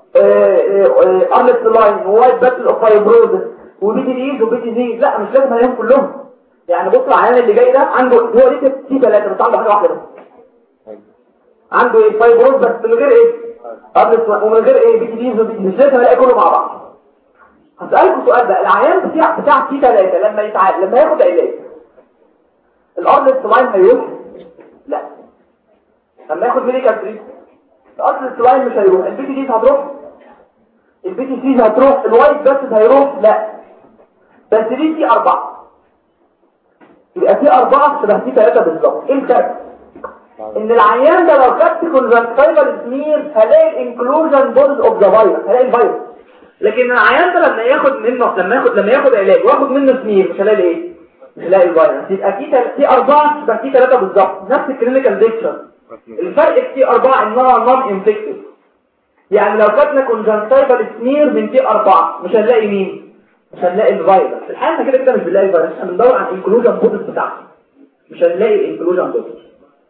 ارلس لاين ووايت بس اوف فايبروز وبي تي ديز وبي تي زي لا مش لازم الاقيهم كلهم يعني بص العيان اللي جاي ده عنده هو ليه تي 3 بس عنده حاجه واحده بس عنده ايه فايبروز بس من غير ايه ارلس ومن غير ايه بي تي ديز وبي تي مش لازم الاقي كله مع بعض هسألكم سؤال بقى العيان بتاع بتاع تي 3 لما يتعالج لما ياخد علاج الارلس لاين هيروح لا لما ياخد ميديكال تريت الارلس لاين مش هيروح البي تي دي هتروح البي تي سي هتروح الوايت بس هيروح لا بس دي في أربعة يبقى في أربعة شبه في ثلاثة بالظبط ايه الفرق؟ ان العيان ده لو خدت كونجكتيفال سمير هلاقي الانكلوجن بودز اوف ذا فيروس هلاقي الفيروس لكن العيان ده لما ياخد منه لما ياخد لما ياخد علاج واخد منه سمير مش هلاقي ايه مش هلاقي الفيروس يبقى في تل... في أربعة شبه في ثلاثة بالظبط نفس الكلينيكال ديكشن الفرق في أربعة انها نون انفكتيف يعني لو خدنا كونجكتيفال سمير من في أربعة مش هنلاقي مين مش هنلاقي الفيروس الحقيقة احنا كده كده مش بنلاقي الفيروس احنا بندور على الانكلوجن بودز بتاعته مش هنلاقي الانكلوجن بودز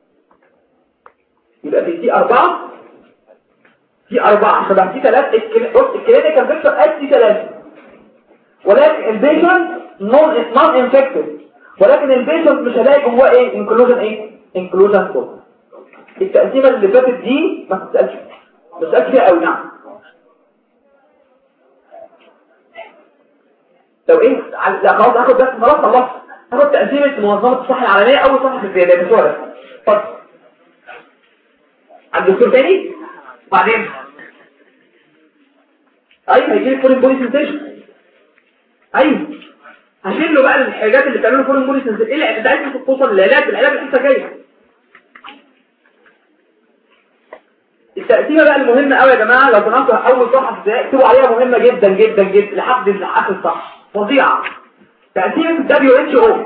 يبقى في دي أربعة في أربعة شبه في ثلاث بص الكلينيكال بيكتشر قد في ثلاثة ولكن البيشنت نون نون انفكتد ولكن البيشنت مش هلاقي جواه ايه انكلوجن ايه انكلوجن بودز التقسيمة اللي فاتت دي ما تسألش ما تسألش فيها قوي نعم لو ايه لا خلاص هاخد بس خلاص خلاص هاخد تقسيمة منظمة الصحة العالمية أول صفحة في الزيادة بسرعة اتفضل عند الدكتور تاني وبعدين ايوه هيجيلك فورين بولي سنسيشن ايوه هشيل له بقى الحاجات اللي بتعمله فورين بولي سنسيشن ايه اللي انت عايز توصل للعلاج العلاج لسه جاي التقسيمه بقى المهمه قوي يا جماعه لو سمحتوا اول صفحه ازاي اكتبوا عليها مهمه جدا جدا جدا لحد الحق الصح فظيعه تقسيمه دبليو اتش او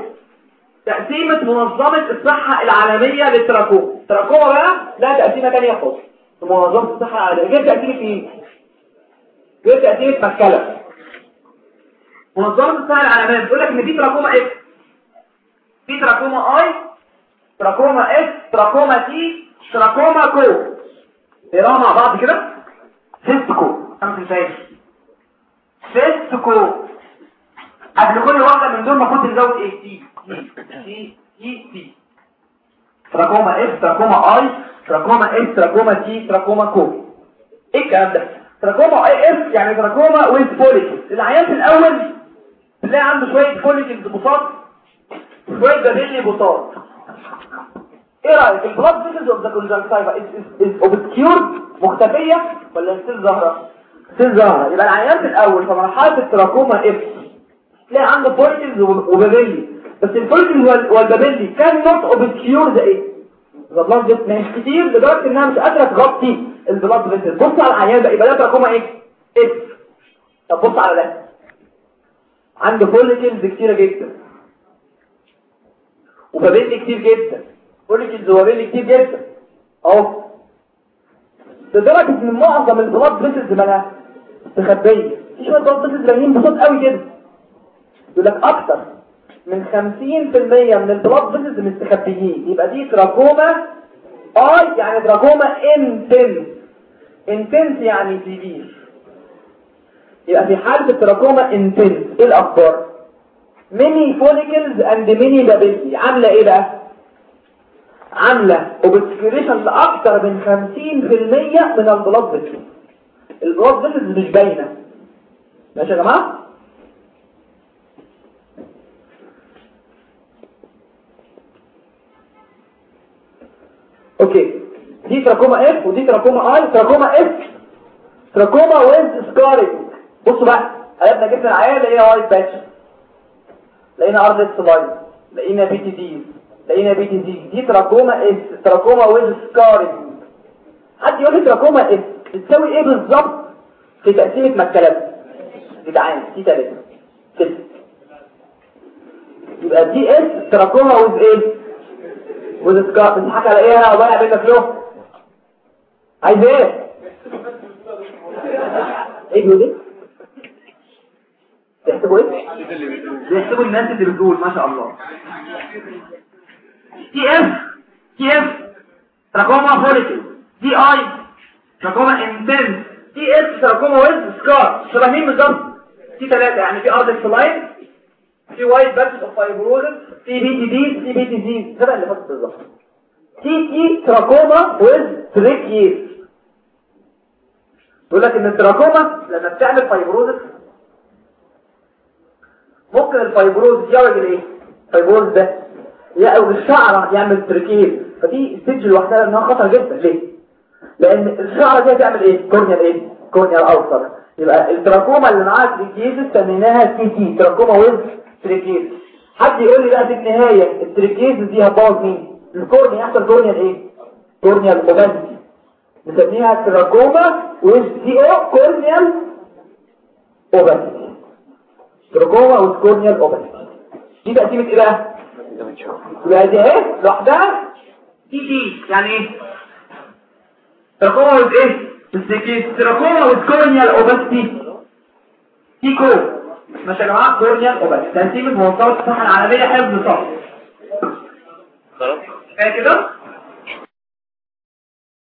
تقسيمه منظمه الصحه العالميه للتراكوما التراكوما بقى لها تقسيمه ثانيه خالص في منظمة الصحة العالمية جاي تأثير في ايه؟ جاي تأثير في مكلف منظمة الصحة العالمية بتقول لك ان في تراكوما اكس في تراكوما اي تراكوما اس تراكوما تي تراكوما كو نقراها مع بعض كده سيستكو خمس تنساش سيستكو قبل كل واحدة من دول المفروض نزود ايه تي تي تي تي تراكوما اس تراكوما اي تراكوما اس تراكوما تي تراكوما كو ايه الكلام ده تراكوما اي اس يعني تراكوما ويز فوليكلز العيان في الاول تلاقي عنده شويه فوليكلز بساط شويه بابيلي بساط ايه رايك البلاد فيسلز اوف ذا كونجكتيفا از اوبسكيورد مختفيه ولا ستيل ظاهره ستيل ظاهره يبقى العيان في الاول في مرحله التراكوما اف تلاقي عنده فوليكلز وبابيلي بس الفوليكلز والبابيلي كان نوت اوبسكيور ذا ايه ذا بلاد فيسلز مش كتير لدرجه انها مش قادره تغطي البلاد فيسلز بص على العيان ده يبقى ده تراكوما ايه اف طب بص على ده عنده فوليكلز كتيره جدا وبابيلي كتير جدا فوليكلز وبابيلي كتير جدا اهو لدرجه ان معظم البلاد فيسلز مالها مستخبيه في شويه بلاد فيسلز باينين بصوت قوي كده يقول لك اكتر من 50% من البلاد فيسلز مستخبيين يبقى دي تراكوما اي يعني تراكوما انتنس انتنس يعني سيفير يبقى في حالة التراكوما انتنس ايه الاخبار ميني فوليكلز اند ميني بابيلي عاملة ايه بقى عاملة اوبسكيوريشن لاكتر من 50% من البلاد فيسلز البلاد فيسلز مش باينة ماشي يا جماعة اوكي دي تراكوما اف ودي تراكوما اي تراكوما اف تراكوما ويز سكارينج بصوا بقى قلبنا جبنا العيال لقينا وايت باتش لقينا ارض سلايد لقينا بي تي دي لقينا بي تي دي دي تراكوما اس تراكوما ويز سكارينج حد يقول لي تراكوما اس بتساوي ايه بالظبط في تقسيمه مكلات جدعان دي ثلاثه كده يبقى دي اس تراكوما ويز ايه ويز سكار بتضحك على ايه انا وضيع بينك له عايز ايه ايه بيقول ايه بيحسبوا ايه بيحسبوا الناس اللي بتقول ما شاء الله تي اف تي اف تراكوما فوليكل دي اي تراكوما انتنس تي اس تراكوما ويز سكار شبه مين بالظبط في ثلاثه يعني في ارض السلايد في وايت باتش اوف فايبروزس في بي تي دي في بي تي دي شبه اللي فاتت بالظبط تي تي تراكوما ويز تريكيز يقول لك ان التراكوما لما بتعمل فايبروزس ممكن الفايبروز يعوج الايه الفايبروز ده يعوج الشعره يعمل تركيز فدي ستيج لوحدها انها خطر جدا ليه لان الشعره دي هتعمل ايه كورنيال ايه كورنيال اوسط يبقى التراكوما اللي معاها تركيز سميناها تي تي تراكوما ويز تركيز حد يقول لي بقى في النهايه التركيز دي هتبوظ مين الكورنيا يحصل كورنيال ايه كورنيال اوباسيتي نسميها تراكوما ويز تي او كورنيال اوباسيتي تراكوما ويز كورنيال اوباسيتي دي تقسيمه ايه بقى يبقى دي ايه لوحدها تي تي يعني ايه تراكوما ويز ايه السكيت تراكوما ويز كورنيال اوباسيتي تي كو ماشي يا جماعه كورنيال اوباسيتي تقسيمه منظمه الصحه العالميه حفظ صح خلاص كده كده